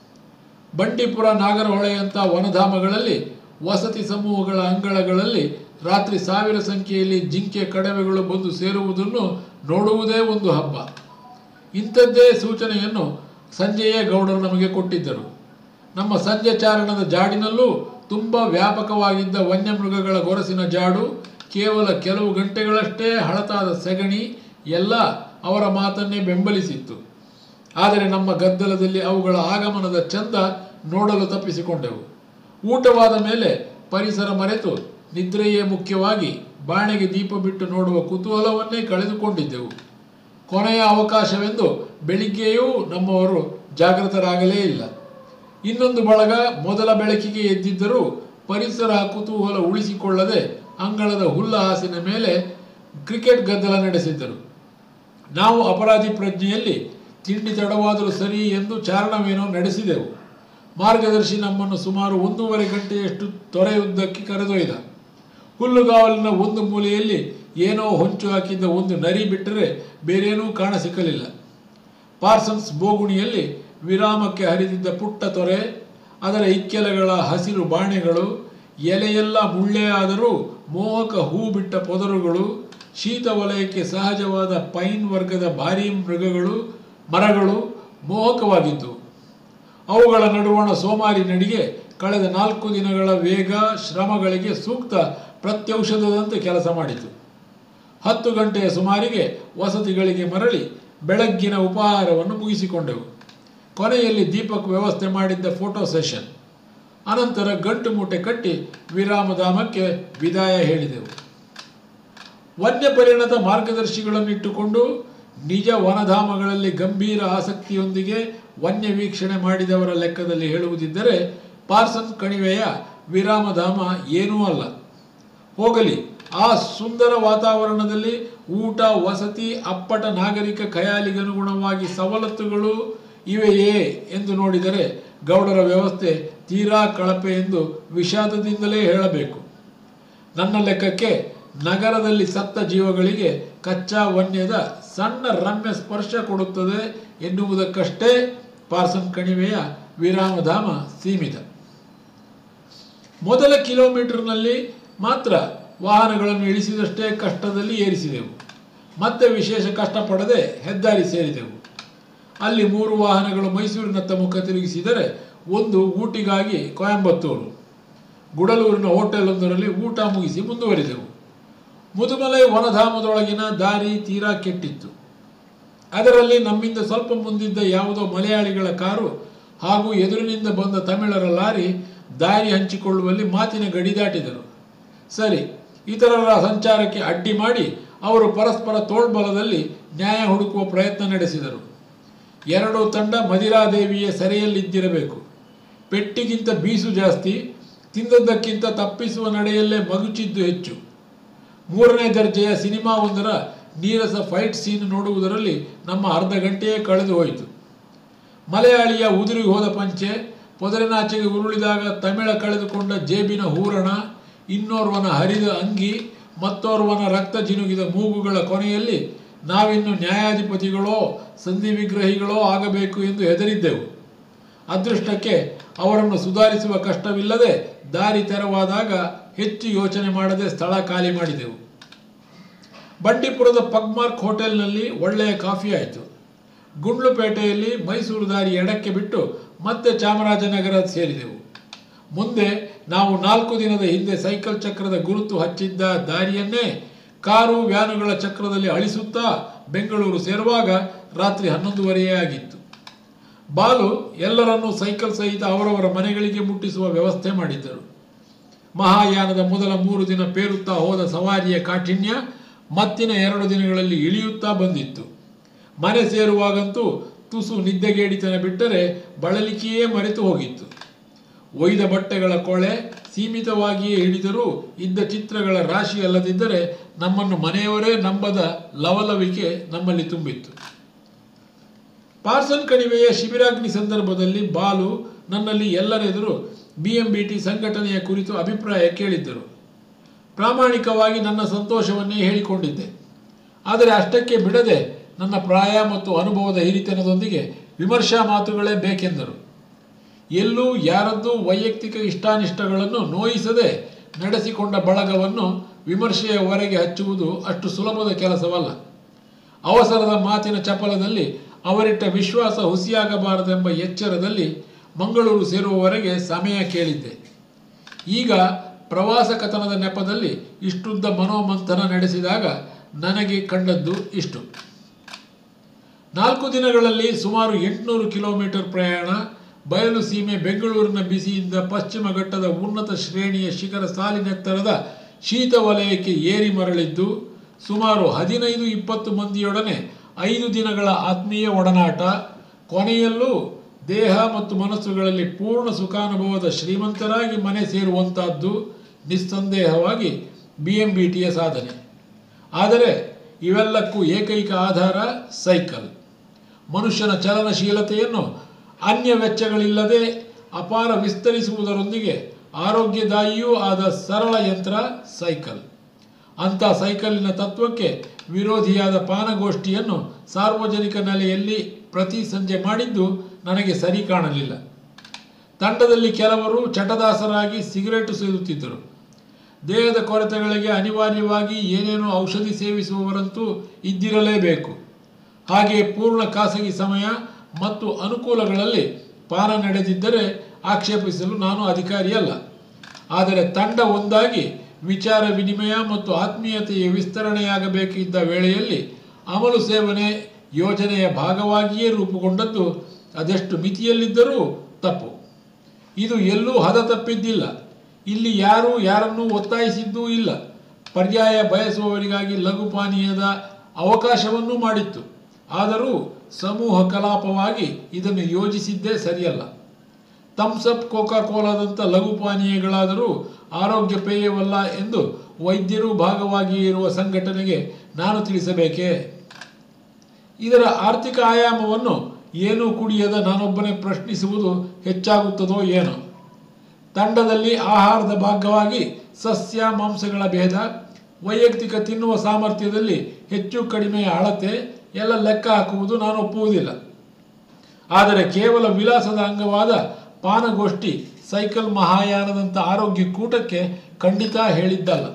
ಬಂಡೀಪುರ ನಾಗರಹೊಳೆಯಂಥ ವನಧಾಮಗಳಲ್ಲಿ ವಸತಿ ಸಮೂಹಗಳ ಅಂಗಳಗಳಲ್ಲಿ ರಾತ್ರಿ ಸಾವಿರ ಸಂಖ್ಯೆಯಲ್ಲಿ ಜಿಂಕೆ ಕಡವೆಗಳು ಬಂದು ಸೇರುವುದನ್ನು ನೋಡುವುದೇ ಒಂದು ಹಬ್ಬ ಇಂಥದ್ದೇ ಸೂಚನೆಯನ್ನು ಸಂಜೆಯೇ ಗೌಡರು ನಮಗೆ ಕೊಟ್ಟಿದ್ದರು ನಮ್ಮ ಸಂಜೆ ಚಾರಣದ ಜಾಡಿನಲ್ಲೂ ತುಂಬ ವ್ಯಾಪಕವಾಗಿದ್ದ ವನ್ಯಮೃಗಗಳ ಗೊರಸಿನ ಜಾಡು ಕೇವಲ ಕೆಲವು ಗಂಟೆಗಳಷ್ಟೇ ಹಳತಾದ ಸೆಗಣಿ ಎಲ್ಲ ಅವರ ಮಾತನ್ನೇ ಬೆಂಬಲಿಸಿತ್ತು ಆದರೆ ನಮ್ಮ ಗದ್ದಲದಲ್ಲಿ ಅವುಗಳ ಆಗಮನದ ಚಂದ ನೋಡಲು ತಪ್ಪಿಸಿಕೊಂಡೆವು ಊಟವಾದ ಮೇಲೆ ಪರಿಸರ ಮರೆತು ನಿದ್ರೆಯೇ ಮುಖ್ಯವಾಗಿ ಬಾಣೆಗೆ ದೀಪ ಬಿಟ್ಟು ನೋಡುವ ಕುತೂಹಲವನ್ನೇ ಕಳೆದುಕೊಂಡಿದ್ದೆವು ಕೊನೆಯ ಅವಕಾಶವೆಂದು ಬೆಳಿಗ್ಗೆಯೂ ನಮ್ಮವರು ಜಾಗೃತರಾಗಲೇ ಇಲ್ಲ ಇನ್ನೊಂದು ಬಳಗ ಮೊದಲ ಬೆಳಕಿಗೆ ಎದ್ದಿದ್ದರೂ ಪರಿಸರ ಕುತೂಹಲ ಉಳಿಸಿಕೊಳ್ಳದೆ ಅಂಗಳದ ಹುಲ್ಲ ಹಾಸಿನ ಮೇಲೆ ಕ್ರಿಕೆಟ್ ಗದ್ದಲ ನಡೆಸಿದ್ದರು ನಾವು ಅಪರಾಧಿ ಪ್ರಜ್ಞೆಯಲ್ಲಿ ತಿಂಡಿ ತಡವಾದರೂ ಸರಿ ಎಂದು ಚಾರಣವೇನೋ ನಡೆಸಿದೆವು ಮಾರ್ಗದರ್ಶಿ ನಮ್ಮನ್ನು ಸುಮಾರು ಒಂದೂವರೆ ಗಂಟೆಯಷ್ಟು ತೊರೆಯುದ್ದಕ್ಕೆ ಕರೆದೊಯ್ದ ಹುಲ್ಲುಗಾವಲಿನ ಒಂದು ಮೂಲೆಯಲ್ಲಿ ಏನೋ ಹೊಂಚು ಹಾಕಿದ್ದ ಒಂದು ನರಿ ಬಿಟ್ಟರೆ ಬೇರೇನೂ ಕಾಣಸಿಕ್ಕಲಿಲ್ಲ ಪಾರ್ಸನ್ಸ್ ಬೋಗುಣಿಯಲ್ಲಿ ವಿರಾಮಕ್ಕೆ ಹರಿದಿದ್ದ ಪುಟ್ಟ ತೊರೆ ಅದರ ಇಕ್ಕೆಲಗಳ ಹಸಿರು ಬಾಣೆಗಳು ಎಲೆಯೆಲ್ಲ ಮುಳ್ಳೆ ಆದರೂ ಮೋಹಕ ಹೂ ಬಿಟ್ಟ ಪೊದರುಗಳು ಶೀತ ವಲಯಕ್ಕೆ ಸಹಜವಾದ ಪೈನ್ ವರ್ಗದ ಭಾರೀ ಮೃಗಗಳು ಮರಗಳು ಮೋಹಕವಾಗಿದ್ದು ಅವುಗಳ ನಡುವಣ ಸೋಮಾರಿ ನಡಿಗೆ ಕಳೆದ ನಾಲ್ಕು ದಿನಗಳ ವೇಗ ಶ್ರಮಗಳಿಗೆ ಸೂಕ್ತ ಪ್ರತ್ಯೌಷಧದಂತೆ ಕೆಲಸ ಮಾಡಿತು ಹತ್ತು ಗಂಟೆಯ ಸುಮಾರಿಗೆ ವಸತಿಗಳಿಗೆ ಮರಳಿ ಬೆಳಗ್ಗಿನ ಉಪಹಾರವನ್ನು ಮುಗಿಸಿಕೊಂಡೆವು ಕೊನೆಯಲ್ಲಿ ದೀಪಕ್ ವ್ಯವಸ್ಥೆ ಮಾಡಿದ್ದ ಫೋಟೋ ಸೆಷನ್ ಅನಂತರ ಗಂಟು ಮೂಟೆ ಕಟ್ಟಿ ವಿರಾಮಧಾಮಕ್ಕೆ ವಿದಾಯ ಹೇಳಿದೆವು ವನ್ಯ ಪರಿಣತ ಮಾರ್ಗದರ್ಶಿಗಳನ್ನಿಟ್ಟುಕೊಂಡು ನಿಜ ವನಧಾಮಗಳಲ್ಲಿ ಗಂಭೀರ ಆಸಕ್ತಿಯೊಂದಿಗೆ ವನ್ಯ ವೀಕ್ಷಣೆ ಮಾಡಿದವರ ಲೆಕ್ಕದಲ್ಲಿ ಹೇಳುವುದಿದ್ದರೆ ಪಾರ್ಸನ್ ಕಣಿವೆಯ ವಿರಾಮಧಾಮ ಏನೂ ಅಲ್ಲ ಹೋಗಲಿ ಆ ಸುಂದರ ವಾತಾವರಣದಲ್ಲಿ ಊಟ ವಸತಿ ಅಪ್ಪಟ ನಾಗರಿಕ ಖಯಾಲಿಗನುಗುಣವಾಗಿ ಸವಲತ್ತುಗಳು ಇವೆಯೇ ಎಂದು ನೋಡಿದರೆ ಗೌಡರ ವ್ಯವಸ್ಥೆ ತೀರಾ ಕಳಪೆ ಎಂದು ವಿಷಾದದಿಂದಲೇ ಹೇಳಬೇಕು ನನ್ನ ಲೆಕ್ಕಕ್ಕೆ ನಗರದಲ್ಲಿ ಸತ್ತ ಜೀವಗಳಿಗೆ ಕಚ್ಚಾ ವನ್ಯದ ಸಣ್ಣ ರಮ್ಯ ಸ್ಪರ್ಶ ಕೊಡುತ್ತದೆ ಎನ್ನುವುದಕ್ಕಷ್ಟೇ ಪಾರ್ಸನ್ ಕಣಿವೆಯ ವಿರಾಮಧಾಮ ಸೀಮಿತ ಮೊದಲ ಕಿಲೋಮೀಟರ್ನಲ್ಲಿ ಮಾತ್ರ ವಾಹನಗಳನ್ನು ಇಳಿಸಿದಷ್ಟೇ ಕಷ್ಟದಲ್ಲಿ ಏರಿಸಿದೆವು ಮತ್ತೆ ವಿಶೇಷ ಕಷ್ಟಪಡದೆ ಹೆದ್ದಾರಿ ಸೇರಿದೆವು ಅಲ್ಲಿ ಮೂರು ವಾಹನಗಳು ಮೈಸೂರಿನತ್ತ ಮುಖ ತಿರುಗಿಸಿದರೆ ಒಂದು ಊಟಿಗಾಗಿ ಕೊಯಂಬತ್ತೂರು ಗುಡಲೂರಿನ ಹೋಟೆಲೊಂದರಲ್ಲಿ ಊಟ ಮುಗಿಸಿ ಮುಂದುವರಿದೆವು ಮುದುಮಲೈ ವನಧಾಮದೊಳಗಿನ ದಾರಿ ತೀರಾ ಕೆಟ್ಟಿತ್ತು ಅದರಲ್ಲಿ ನಮ್ಮಿಂದ ಸ್ವಲ್ಪ ಮುಂದಿದ್ದ ಯಾವುದೋ ಮಲಯಾಳಿಗಳ ಕಾರು ಹಾಗೂ ಎದುರಿನಿಂದ ಬಂದ ತಮಿಳರ ಲಾರಿ ದಾರಿ ಹಂಚಿಕೊಳ್ಳುವಲ್ಲಿ ಮಾತಿನ ಗಡಿ ದಾಟಿದರು ಸರಿ ಇತರರ ಸಂಚಾರಕ್ಕೆ ಅಡ್ಡಿ ಮಾಡಿ ಅವರು ಪರಸ್ಪರ ತೋಳ್ಬಲದಲ್ಲಿ ನ್ಯಾಯ ಹುಡುಕುವ ಪ್ರಯತ್ನ ನಡೆಸಿದರು ಎರಡು ತಂಡ ಮದಿರಾದೇವಿಯ ಸೆರೆಯಲ್ಲಿದ್ದಿರಬೇಕು ಪೆಟ್ಟಿಗಿಂತ ಬೀಸು ಜಾಸ್ತಿ ತಿಂದದ್ದಕ್ಕಿಂತ ತಪ್ಪಿಸುವ ನಡೆಯಲ್ಲೇ ಮಗುಚಿದ್ದು ಹೆಚ್ಚು ಮೂರನೇ ದರ್ಜೆಯ ಸಿನಿಮಾವೊಂದರ ನೀರಸ ಫೈಟ್ ಸೀನ್ ನೋಡುವುದರಲ್ಲಿ ನಮ್ಮ ಅರ್ಧ ಗಂಟೆಯೇ ಕಳೆದು ಹೋಯಿತು ಮಲಯಾಳಿಯ ಉದುರಿ ಹೋದ ಪಂಚೆ ಪೊದರಿನಾಚೆಗೆ ಉರುಳಿದಾಗ ತಮಿಳ ಕಳೆದುಕೊಂಡ ಜೇಬಿನ ಹೂರಣ ಇನ್ನೋರ್ವನ ಹರಿದ ಅಂಗಿ ಮತ್ತೋರ್ವನ ರಕ್ತ ಜಿನುಗಿದ ಮೂಗುಗಳ ಕೊನೆಯಲ್ಲಿ ನಾವಿನ್ನು ನ್ಯಾಯಾಧಿಪತಿಗಳೋ ಸಂಧಿ ವಿಗ್ರಹಿಗಳೋ ಆಗಬೇಕು ಎಂದು ಹೆದರಿದ್ದೆವು ಅದೃಷ್ಟಕ್ಕೆ ಅವರನ್ನು ಸುಧಾರಿಸುವ ಕಷ್ಟವಿಲ್ಲದೆ ದಾರಿ ತೆರವಾದಾಗ ಹೆಚ್ಚು ಯೋಚನೆ ಮಾಡದೆ ಸ್ಥಳ ಖಾಲಿ ಮಾಡಿದೆವು ಬಂಡೀಪುರದ ಪಗ್ಮಾರ್ಕ್ ಹೋಟೆಲ್ನಲ್ಲಿ ಒಳ್ಳೆಯ ಕಾಫಿ ಆಯಿತು ಗುಂಡ್ಲುಪೇಟೆಯಲ್ಲಿ ಮೈಸೂರು ದಾರಿ ಎಡಕ್ಕೆ ಬಿಟ್ಟು ಮತ್ತೆ ಚಾಮರಾಜನಗರ ಸೇರಿದೆವು ಮುಂದೆ ನಾವು ನಾಲ್ಕು ದಿನದ ಹಿಂದೆ ಸೈಕಲ್ ಚಕ್ರದ ಗುರುತು ಹಚ್ಚಿದ್ದ ದಾರಿಯನ್ನೇ ಕಾರು ವ್ಯಾನುಗಳ ಚಕ್ರದಲ್ಲಿ ಅಳಿಸುತ್ತಾ ಬೆಂಗಳೂರು ಸೇರುವಾಗ ರಾತ್ರಿ ಹನ್ನೊಂದುವರೆಯೇ ಆಗಿತ್ತು ಬಾಲು ಎಲ್ಲರನ್ನೂ ಸೈಕಲ್ ಸಹಿತ ಅವರವರ ಮನೆಗಳಿಗೆ ಮುಟ್ಟಿಸುವ ವ್ಯವಸ್ಥೆ ಮಾಡಿದ್ದರು ಮಹಾಯಾನದ ಮೊದಲ ಮೂರು ದಿನ ಪೇರುತ್ತಾ ಹೋದ ಸವಾರಿಯ ಕಾಠಿಣ್ಯ ಮತ್ತಿನ ಎರಡು ದಿನಗಳಲ್ಲಿ ಇಳಿಯುತ್ತಾ ಬಂದಿತ್ತು ಮನೆ ಸೇರುವಾಗಂತೂ ತುಸು ನಿದ್ದೆಗೇಡಿತನ ಬಿಟ್ಟರೆ ಬಳಲಿಕೆಯೇ ಮರೆತು ಹೋಗಿತ್ತು ಒಯ್ದ ಬಟ್ಟೆಗಳ ಕೊಳೆ ಸೀಮಿತವಾಗಿಯೇ ಹಿಡಿದರೂ ಇದ್ದ ಚಿತ್ರಗಳ ರಾಶಿ ಅಲ್ಲದಿದ್ದರೆ ನಮ್ಮನ್ನು ಮನೆಯವರೇ ನಂಬದ ಲವಲವಿಕೆ ನಮ್ಮಲ್ಲಿ ತುಂಬಿತ್ತು ಪಾರ್ಸನ್ ಕಣಿವೆಯ ಶಿಬಿರಾಗ್ನಿ ಸಂದರ್ಭದಲ್ಲಿ ಬಾಲು ನನ್ನಲ್ಲಿ ಎಲ್ಲರೆದುರು ಬಿಎಂಬಿಟಿ ಸಂಘಟನೆಯ ಕುರಿತು ಅಭಿಪ್ರಾಯ ಕೇಳಿದ್ದರು ಪ್ರಾಮಾಣಿಕವಾಗಿ ನನ್ನ ಸಂತೋಷವನ್ನೇ ಹೇಳಿಕೊಂಡಿದ್ದೆ ಆದರೆ ಅಷ್ಟಕ್ಕೆ ಬಿಡದೆ ನನ್ನ ಪ್ರಾಯ ಮತ್ತು ಅನುಭವದ ಹಿರಿತನದೊಂದಿಗೆ ವಿಮರ್ಶಾ ಮಾತುಗಳೇ ಬೇಕೆಂದರು ಎಲ್ಲೂ ಯಾರದ್ದೂ ವೈಯಕ್ತಿಕ ಇಷ್ಟಾನಿಷ್ಟಗಳನ್ನು ನೋಯಿಸದೆ ನಡೆಸಿಕೊಂಡ ಬಳಗವನ್ನು ವಿಮರ್ಶೆಯ ಹೊರಗೆ ಹಚ್ಚುವುದು ಅಷ್ಟು ಸುಲಭದ ಕೆಲಸವಲ್ಲ ಅವಸರದ ಮಾತಿನ ಚಪಲದಲ್ಲಿ ಅವರಿಟ್ಟ ವಿಶ್ವಾಸ ಹುಸಿಯಾಗಬಾರದೆಂಬ ಎಚ್ಚರದಲ್ಲಿ ಮಂಗಳೂರು ಸೇರುವವರೆಗೆ ಸಮಯ ಕೇಳಿದ್ದೆ ಈಗ ಪ್ರವಾಸ ಕಥನದ ನೆಪದಲ್ಲಿ ಇಷ್ಟುದ್ದ ಮನೋಮಂಥನ ನಡೆಸಿದಾಗ ನನಗೆ ಕಂಡದ್ದು ಇಷ್ಟು ನಾಲ್ಕು ದಿನಗಳಲ್ಲಿ ಸುಮಾರು ಎಂಟುನೂರು ಕಿಲೋಮೀಟರ್ ಪ್ರಯಾಣ ಬಯಲು ಸೀಮೆ ಬೆಂಗಳೂರಿನ ಬಿಸಿಯಿಂದ ಪಶ್ಚಿಮ ಘಟ್ಟದ ಉನ್ನತ ಶ್ರೇಣಿಯ ಶಿಖರ ಸಾಲಿನೆತ್ತರದ ಶೀತ ವಲಯಕ್ಕೆ ಏರಿ ಮರಳಿದ್ದು ಸುಮಾರು ಹದಿನೈದು ಇಪ್ಪತ್ತು ಮಂದಿಯೊಡನೆ ಐದು ದಿನಗಳ ಆತ್ಮೀಯ ಒಡನಾಟ ಕೊನೆಯಲ್ಲೂ ದೇಹ ಮತ್ತು ಮನಸ್ಸುಗಳಲ್ಲಿ ಪೂರ್ಣ ಸುಖಾನುಭವದ ಶ್ರೀಮಂತರಾಗಿ ಮನೆ ಸೇರುವಂತಹದ್ದು ನಿಸ್ಸಂದೇಹವಾಗಿ ಬಿಎಂಬಿಟಿಯ ಸಾಧನೆ ಆದರೆ ಇವೆಲ್ಲಕ್ಕೂ ಏಕೈಕ ಆಧಾರ ಸೈಕಲ್ ಮನುಷ್ಯನ ಚಲನಶೀಲತೆಯನ್ನು ಅನ್ಯ ವೆಚ್ಚಗಳಿಲ್ಲದೆ ಅಪಾರ ವಿಸ್ತರಿಸುವುದರೊಂದಿಗೆ ಆರೋಗ್ಯದಾಯಿಯೂ ಆದ ಸರಳ ಯಂತ್ರ ಸೈಕಲ್ ಅಂಥ ಸೈಕಲಿನ ತತ್ವಕ್ಕೆ ವಿರೋಧಿಯಾದ ಪಾನಗೋಷ್ಠಿಯನ್ನು ಸಾರ್ವಜನಿಕ ನೆಲೆಯಲ್ಲಿ ಪ್ರತಿ ಸಂಜೆ ಮಾಡಿದ್ದು ನನಗೆ ಸರಿ ಕಾಣಲಿಲ್ಲ ತಂಡದಲ್ಲಿ ಕೆಲವರು ಚಟದಾಸರಾಗಿ ಸಿಗರೇಟು ಸೇದುತ್ತಿದ್ದರು ದೇಹದ ಕೊರತೆಗಳಿಗೆ ಅನಿವಾರ್ಯವಾಗಿ ಏನೇನೋ ಔಷಧಿ ಸೇವಿಸುವವರಂತೂ ಇದ್ದಿರಲೇಬೇಕು ಹಾಗೆ ಪೂರ್ಣ ಖಾಸಗಿ ಸಮಯ ಮತ್ತು ಅನುಕೂಲಗಳಲ್ಲಿ ಪಾನ ನಡೆದಿದ್ದರೆ ಆಕ್ಷೇಪಿಸಲು ನಾನು ಅಧಿಕಾರಿಯಲ್ಲ ಆದರೆ ತಂಡ ಒಂದಾಗಿ ವಿಚಾರ ವಿನಿಮಯ ಮತ್ತು ಆತ್ಮೀಯತೆಯ ವಿಸ್ತರಣೆಯಾಗಬೇಕಿದ್ದ ವೇಳೆಯಲ್ಲಿ ಅಮಲು ಸೇವನೆ ಯೋಜನೆಯ ಭಾಗವಾಗಿಯೇ ರೂಪುಗೊಂಡದ್ದು ಅದೆಷ್ಟು ಮಿತಿಯಲ್ಲಿದ್ದರೂ ತಪ್ಪು ಇದು ಎಲ್ಲೂ ಹದ ತಪ್ಪಿದ್ದಿಲ್ಲ ಇಲ್ಲಿ ಯಾರೂ ಯಾರನ್ನೂ ಒತ್ತಾಯಿಸಿದ್ದೂ ಇಲ್ಲ ಪರ್ಯಾಯ ಬಯಸುವವರಿಗಾಗಿ ಲಘು ಪಾನೀಯದ ಅವಕಾಶವನ್ನೂ ಮಾಡಿತ್ತು ಆದರೂ ಸಮೂಹ ಕಲಾಪವಾಗಿ ಇದನ್ನು ಯೋಜಿಸಿದ್ದೇ ಸರಿಯಲ್ಲ ಥಮ್ಸಪ್ ಕೋಕಾ ಕೋಲಾದಂಥ ಲಘು ಪಾನೀಯಗಳಾದರೂ ಆರೋಗ್ಯ ಪೇಯವಲ್ಲ ಎಂದು ವೈದ್ಯರು ಭಾಗವಾಗಿ ಇರುವ ಸಂಘಟನೆಗೆ ನಾನು ತಿಳಿಸಬೇಕೇ ಇದರ ಆರ್ಥಿಕ ಆಯಾಮವನ್ನು ಏನೂ ಕುಡಿಯದ ನಾನೊಬ್ಬನೇ ಪ್ರಶ್ನಿಸುವುದು ಹೆಚ್ಚಾಗುತ್ತದೋ ಏನೋ ತಂಡದಲ್ಲಿ ಆಹಾರದ ಭಾಗವಾಗಿ ಸಸ್ಯ ಮಾಂಸಗಳ ಭೇದ ವೈಯಕ್ತಿಕ ತಿನ್ನುವ ಸಾಮರ್ಥ್ಯದಲ್ಲಿ ಹೆಚ್ಚು ಕಡಿಮೆಯ ಅಳತೆ ಎಲ್ಲ ಲೆಕ್ಕ ಹಾಕುವುದು ನಾನು ಒಪ್ಪುವುದಿಲ್ಲ ಆದರೆ ಕೇವಲ ವಿಲಾಸದ ಅಂಗವಾದ ಪಾನಗೋಷ್ಠಿ ಸೈಕಲ್ ಮಹಾಯಾನದಂಥ ಆರೋಗ್ಯ ಕೂಟಕ್ಕೆ ಖಂಡಿತ ಹೇಳಿದ್ದಲ್ಲ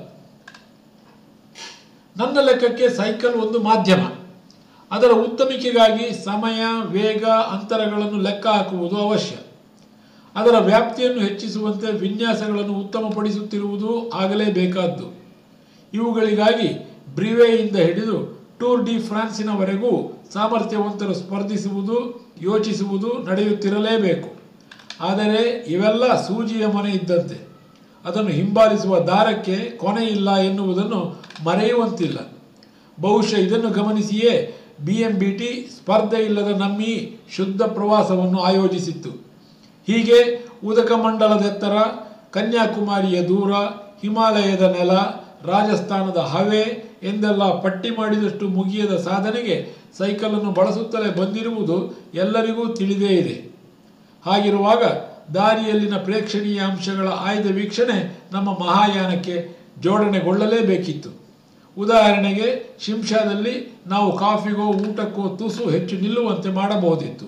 ನನ್ನ ಲೆಕ್ಕಕ್ಕೆ ಸೈಕಲ್ ಒಂದು ಮಾಧ್ಯಮ ಅದರ ಉತ್ತಮಿಕೆಗಾಗಿ ಸಮಯ ವೇಗ ಅಂತರಗಳನ್ನು ಲೆಕ್ಕ ಹಾಕುವುದು ಅವಶ್ಯ ಅದರ ವ್ಯಾಪ್ತಿಯನ್ನು ಹೆಚ್ಚಿಸುವಂತೆ ವಿನ್ಯಾಸಗಳನ್ನು ಉತ್ತಮಪಡಿಸುತ್ತಿರುವುದು ಆಗಲೇಬೇಕಾದ್ದು ಇವುಗಳಿಗಾಗಿ ಬ್ರಿವೆಯಿಂದ ಹಿಡಿದು ಟೂರ್ ಡಿ ಫ್ರಾನ್ಸಿನವರೆಗೂ ಸಾಮರ್ಥ್ಯವಂತರು ಸ್ಪರ್ಧಿಸುವುದು ಯೋಚಿಸುವುದು ನಡೆಯುತ್ತಿರಲೇಬೇಕು ಆದರೆ ಇವೆಲ್ಲ ಸೂಜಿಯ ಮನೆ ಇದ್ದಂತೆ ಅದನ್ನು ಹಿಂಬಾಲಿಸುವ ದಾರಕ್ಕೆ ಕೊನೆ ಇಲ್ಲ ಎನ್ನುವುದನ್ನು ಮರೆಯುವಂತಿಲ್ಲ ಬಹುಶಃ ಇದನ್ನು ಗಮನಿಸಿಯೇ ಬಿಎಂಬಿಟಿ ಸ್ಪರ್ಧೆ ಇಲ್ಲದ ನಮ್ಮಿ ಶುದ್ಧ ಪ್ರವಾಸವನ್ನು ಆಯೋಜಿಸಿತ್ತು ಹೀಗೆ ಉದಕ ಮಂಡಲದೆತ್ತರ ಕನ್ಯಾಕುಮಾರಿಯ ದೂರ ಹಿಮಾಲಯದ ನೆಲ ರಾಜಸ್ಥಾನದ ಹವೆ ಎಂದೆಲ್ಲ ಪಟ್ಟಿ ಮಾಡಿದಷ್ಟು ಮುಗಿಯದ ಸಾಧನೆಗೆ ಸೈಕಲನ್ನು ಬಳಸುತ್ತಲೇ ಬಂದಿರುವುದು ಎಲ್ಲರಿಗೂ ತಿಳಿದೇ ಇದೆ ಹಾಗಿರುವಾಗ ದಾರಿಯಲ್ಲಿನ ಪ್ರೇಕ್ಷಣೀಯ ಅಂಶಗಳ ಆಯ್ದ ವೀಕ್ಷಣೆ ನಮ್ಮ ಮಹಾಯಾನಕ್ಕೆ ಜೋಡಣೆಗೊಳ್ಳಲೇಬೇಕಿತ್ತು ಉದಾಹರಣೆಗೆ ಶಿಂಷಾದಲ್ಲಿ ನಾವು ಕಾಫಿಗೋ ಊಟಕ್ಕೋ ತುಸು ಹೆಚ್ಚು ನಿಲ್ಲುವಂತೆ ಮಾಡಬಹುದಿತ್ತು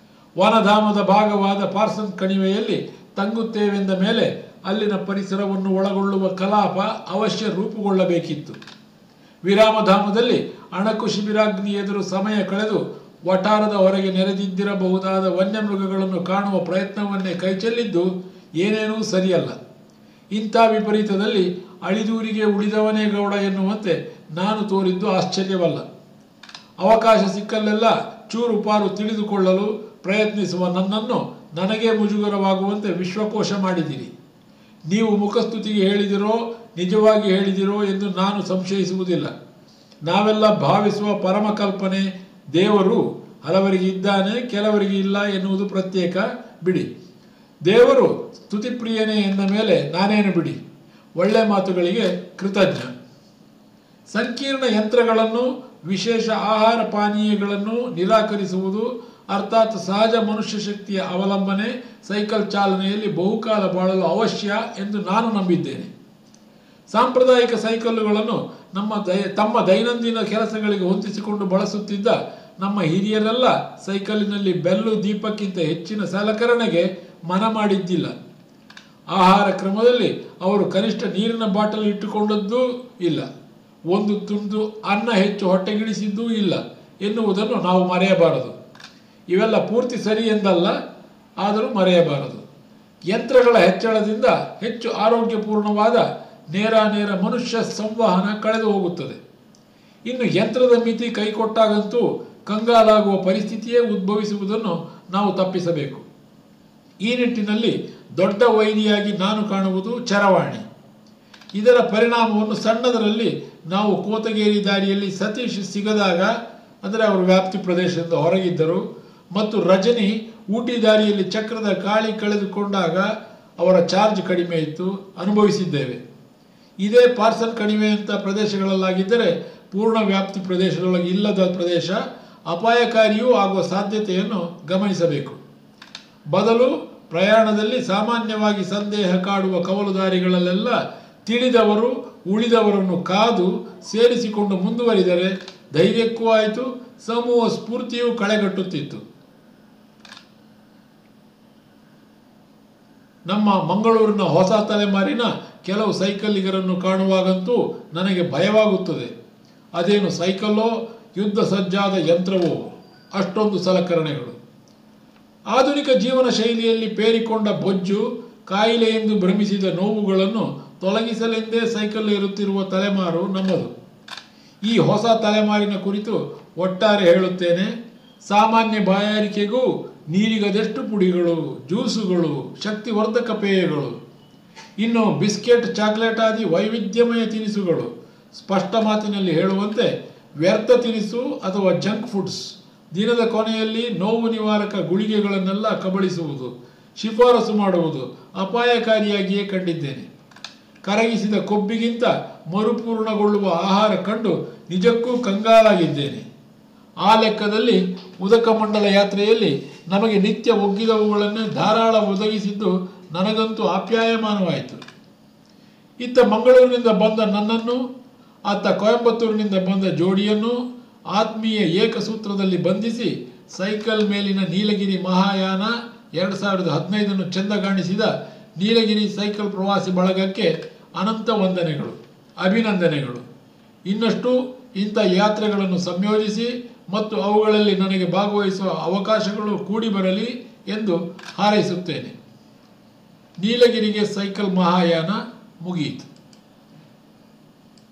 ವನಧಾಮದ ಭಾಗವಾದ ಪಾರ್ಸನ್ ಕಣಿವೆಯಲ್ಲಿ ತಂಗುತ್ತೇವೆಂದ ಮೇಲೆ ಅಲ್ಲಿನ ಪರಿಸರವನ್ನು ಒಳಗೊಳ್ಳುವ ಕಲಾಪ ಅವಶ್ಯ ರೂಪುಗೊಳ್ಳಬೇಕಿತ್ತು ವಿರಾಮಧಾಮದಲ್ಲಿ ಅಣಕು ಶಿಬಿರಾಗ್ನಿ ಎದುರು ಸಮಯ ಕಳೆದು ವಟಾರದ ಹೊರಗೆ ನೆರೆದಿದ್ದಿರಬಹುದಾದ ವನ್ಯಮೃಗಗಳನ್ನು ಕಾಣುವ ಪ್ರಯತ್ನವನ್ನೇ ಕೈಚೆಲ್ಲಿದ್ದು ಏನೇನೂ ಸರಿಯಲ್ಲ ಇಂಥ ವಿಪರೀತದಲ್ಲಿ ಅಳಿದೂರಿಗೆ ಉಳಿದವನೇ ಗೌಡ ಎನ್ನುವಂತೆ ನಾನು ತೋರಿದ್ದು ಆಶ್ಚರ್ಯವಲ್ಲ ಅವಕಾಶ ಸಿಕ್ಕಲ್ಲೆಲ್ಲ ಚೂರು ಪಾರು ತಿಳಿದುಕೊಳ್ಳಲು ಪ್ರಯತ್ನಿಸುವ ನನ್ನನ್ನು ನನಗೇ ಮುಜುಗರವಾಗುವಂತೆ ವಿಶ್ವಕೋಶ ಮಾಡಿದಿರಿ ನೀವು ಮುಖಸ್ತುತಿಗೆ ಹೇಳಿದಿರೋ ನಿಜವಾಗಿ ಹೇಳಿದಿರೋ ಎಂದು ನಾನು ಸಂಶಯಿಸುವುದಿಲ್ಲ ನಾವೆಲ್ಲ ಭಾವಿಸುವ ಪರಮಕಲ್ಪನೆ ದೇವರು ಹಲವರಿಗೆ ಇದ್ದಾನೆ ಕೆಲವರಿಗೆ ಇಲ್ಲ ಎನ್ನುವುದು ಪ್ರತ್ಯೇಕ ಬಿಡಿ ದೇವರು ಸ್ತುತಿಪ್ರಿಯನೇ ಎಂದ ಮೇಲೆ ನಾನೇನು ಬಿಡಿ ಒಳ್ಳೆ ಮಾತುಗಳಿಗೆ ಕೃತಜ್ಞ ಸಂಕೀರ್ಣ ಯಂತ್ರಗಳನ್ನು ವಿಶೇಷ ಆಹಾರ ಪಾನೀಯಗಳನ್ನು ನಿರಾಕರಿಸುವುದು ಅರ್ಥಾತ್ ಸಹಜ ಮನುಷ್ಯ ಶಕ್ತಿಯ ಅವಲಂಬನೆ ಸೈಕಲ್ ಚಾಲನೆಯಲ್ಲಿ ಬಹುಕಾಲ ಬಾಳಲು ಅವಶ್ಯ ಎಂದು ನಾನು ನಂಬಿದ್ದೇನೆ ಸಾಂಪ್ರದಾಯಿಕ ಸೈಕಲ್ಲುಗಳನ್ನು ನಮ್ಮ ದೈ ತಮ್ಮ ದೈನಂದಿನ ಕೆಲಸಗಳಿಗೆ ಹೊಂದಿಸಿಕೊಂಡು ಬಳಸುತ್ತಿದ್ದ ನಮ್ಮ ಹಿರಿಯರೆಲ್ಲ ಸೈಕಲ್ಲಿನಲ್ಲಿ ಬೆಲ್ಲು ದೀಪಕ್ಕಿಂತ ಹೆಚ್ಚಿನ ಸಲಕರಣೆಗೆ ಮನ ಮಾಡಿದ್ದಿಲ್ಲ ಆಹಾರ ಕ್ರಮದಲ್ಲಿ ಅವರು ಕನಿಷ್ಠ ನೀರಿನ ಬಾಟಲ್ ಇಟ್ಟುಕೊಂಡದ್ದೂ ಇಲ್ಲ ಒಂದು ತುಂಡು ಅನ್ನ ಹೆಚ್ಚು ಹೊಟ್ಟೆಗಿಳಿಸಿದ್ದೂ ಇಲ್ಲ ಎನ್ನುವುದನ್ನು ನಾವು ಮರೆಯಬಾರದು ಇವೆಲ್ಲ ಪೂರ್ತಿ ಸರಿ ಎಂದಲ್ಲ ಆದರೂ ಮರೆಯಬಾರದು ಯಂತ್ರಗಳ ಹೆಚ್ಚಳದಿಂದ ಹೆಚ್ಚು ಆರೋಗ್ಯಪೂರ್ಣವಾದ ನೇರ ನೇರ ಮನುಷ್ಯ ಸಂವಹನ ಕಳೆದು ಹೋಗುತ್ತದೆ ಇನ್ನು ಯಂತ್ರದ ಮಿತಿ ಕೈಕೊಟ್ಟಾಗಂತೂ ಕಂಗಾಲಾಗುವ ಪರಿಸ್ಥಿತಿಯೇ ಉದ್ಭವಿಸುವುದನ್ನು ನಾವು ತಪ್ಪಿಸಬೇಕು ಈ ನಿಟ್ಟಿನಲ್ಲಿ ದೊಡ್ಡ ವೈರಿಯಾಗಿ ನಾನು ಕಾಣುವುದು ಚರವಾಣಿ ಇದರ ಪರಿಣಾಮವನ್ನು ಸಣ್ಣದರಲ್ಲಿ ನಾವು ಕೋತಗೇರಿ ದಾರಿಯಲ್ಲಿ ಸತೀಶ್ ಸಿಗದಾಗ ಅಂದರೆ ಅವರು ವ್ಯಾಪ್ತಿ ಪ್ರದೇಶದಿಂದ ಹೊರಗಿದ್ದರು ಮತ್ತು ರಜನಿ ಊಟಿ ದಾರಿಯಲ್ಲಿ ಚಕ್ರದ ಗಾಳಿ ಕಳೆದುಕೊಂಡಾಗ ಅವರ ಚಾರ್ಜ್ ಕಡಿಮೆ ಇತ್ತು ಅನುಭವಿಸಿದ್ದೇವೆ ಇದೇ ಪಾರ್ಸಲ್ ಕಡಿಮೆ ಅಂತ ಪ್ರದೇಶಗಳಲ್ಲಾಗಿದ್ದರೆ ಪೂರ್ಣ ವ್ಯಾಪ್ತಿ ಪ್ರದೇಶದೊಳಗೆ ಇಲ್ಲದ ಪ್ರದೇಶ ಅಪಾಯಕಾರಿಯೂ ಆಗುವ ಸಾಧ್ಯತೆಯನ್ನು ಗಮನಿಸಬೇಕು ಬದಲು ಪ್ರಯಾಣದಲ್ಲಿ ಸಾಮಾನ್ಯವಾಗಿ ಸಂದೇಹ ಕಾಡುವ ಕವಲುದಾರಿಗಳಲ್ಲೆಲ್ಲ ತಿಳಿದವರು ಉಳಿದವರನ್ನು ಕಾದು ಸೇರಿಸಿಕೊಂಡು ಮುಂದುವರಿದರೆ ಧೈರ್ಯಕ್ಕೂ ಆಯಿತು ಸಮೂಹ ಸ್ಫೂರ್ತಿಯೂ ಕಳೆಗಟ್ಟುತ್ತಿತ್ತು ನಮ್ಮ ಮಂಗಳೂರಿನ ಹೊಸ ತಲೆಮಾರಿನ ಕೆಲವು ಸೈಕಲ್ಲಿಗರನ್ನು ಕಾಣುವಾಗಂತೂ ನನಗೆ ಭಯವಾಗುತ್ತದೆ ಅದೇನು ಸೈಕಲ್ಲೋ ಯುದ್ಧ ಸಜ್ಜಾದ ಯಂತ್ರವೋ ಅಷ್ಟೊಂದು ಸಲಕರಣೆಗಳು ಆಧುನಿಕ ಜೀವನ ಶೈಲಿಯಲ್ಲಿ ಪೇರಿಕೊಂಡ ಬೊಜ್ಜು ಕಾಯಿಲೆ ಎಂದು ಭ್ರಮಿಸಿದ ನೋವುಗಳನ್ನು ತೊಲಗಿಸಲೆಂದೇ ಸೈಕಲ್ ಇರುತ್ತಿರುವ ತಲೆಮಾರು ನಮ್ಮದು ಈ ಹೊಸ ತಲೆಮಾರಿನ ಕುರಿತು ಒಟ್ಟಾರೆ ಹೇಳುತ್ತೇನೆ ಸಾಮಾನ್ಯ ಬಾಯಾರಿಕೆಗೂ ನೀರಿಗದೆಷ್ಟು ಪುಡಿಗಳು ಜ್ಯೂಸುಗಳು ಶಕ್ತಿವರ್ಧಕ ಪೇಯಗಳು ಇನ್ನು ಬಿಸ್ಕೆಟ್ ಚಾಕ್ಲೇಟ್ ಆದಿ ವೈವಿಧ್ಯಮಯ ತಿನಿಸುಗಳು ಸ್ಪಷ್ಟ ಮಾತಿನಲ್ಲಿ ಹೇಳುವಂತೆ ವ್ಯರ್ಥ ತಿನಿಸು ಅಥವಾ ಜಂಕ್ ಫುಡ್ಸ್ ದಿನದ ಕೊನೆಯಲ್ಲಿ ನೋವು ನಿವಾರಕ ಗುಳಿಗೆಗಳನ್ನೆಲ್ಲ ಕಬಳಿಸುವುದು ಶಿಫಾರಸು ಮಾಡುವುದು ಅಪಾಯಕಾರಿಯಾಗಿಯೇ ಕಂಡಿದ್ದೇನೆ ಕರಗಿಸಿದ ಕೊಬ್ಬಿಗಿಂತ ಮರುಪೂರ್ಣಗೊಳ್ಳುವ ಆಹಾರ ಕಂಡು ನಿಜಕ್ಕೂ ಕಂಗಾಲಾಗಿದ್ದೇನೆ ಆ ಲೆಕ್ಕದಲ್ಲಿ ಉದಕ ಮಂಡಲ ಯಾತ್ರೆಯಲ್ಲಿ ನಮಗೆ ನಿತ್ಯ ಒಗ್ಗಿದವುಗಳನ್ನೇ ಧಾರಾಳ ಒದಗಿಸಿದ್ದು ನನಗಂತೂ ಆಪ್ಯಾಯಮಾನವಾಯಿತು ಇತ್ತ ಮಂಗಳೂರಿನಿಂದ ಬಂದ ನನ್ನನ್ನು ಆತ ಕೊಯಂಬತ್ತೂರಿನಿಂದ ಬಂದ ಜೋಡಿಯನ್ನು ಆತ್ಮೀಯ ಏಕಸೂತ್ರದಲ್ಲಿ ಬಂಧಿಸಿ ಸೈಕಲ್ ಮೇಲಿನ ನೀಲಗಿರಿ ಮಹಾಯಾನ ಎರಡು ಸಾವಿರದ ಹದಿನೈದನ್ನು ಚೆಂದಗಾಣಿಸಿದ ನೀಲಗಿರಿ ಸೈಕಲ್ ಪ್ರವಾಸಿ ಬಳಗಕ್ಕೆ ಅನಂತ ವಂದನೆಗಳು ಅಭಿನಂದನೆಗಳು ಇನ್ನಷ್ಟು ಇಂಥ ಯಾತ್ರೆಗಳನ್ನು ಸಂಯೋಜಿಸಿ ಮತ್ತು ಅವುಗಳಲ್ಲಿ ನನಗೆ ಭಾಗವಹಿಸುವ ಅವಕಾಶಗಳು ಕೂಡಿ ಬರಲಿ ಎಂದು ಹಾರೈಸುತ್ತೇನೆ ನೀಲಗಿರಿಗೆ ಸೈಕಲ್ ಮಹಾಯಾನ ಮುಗಿಯಿತು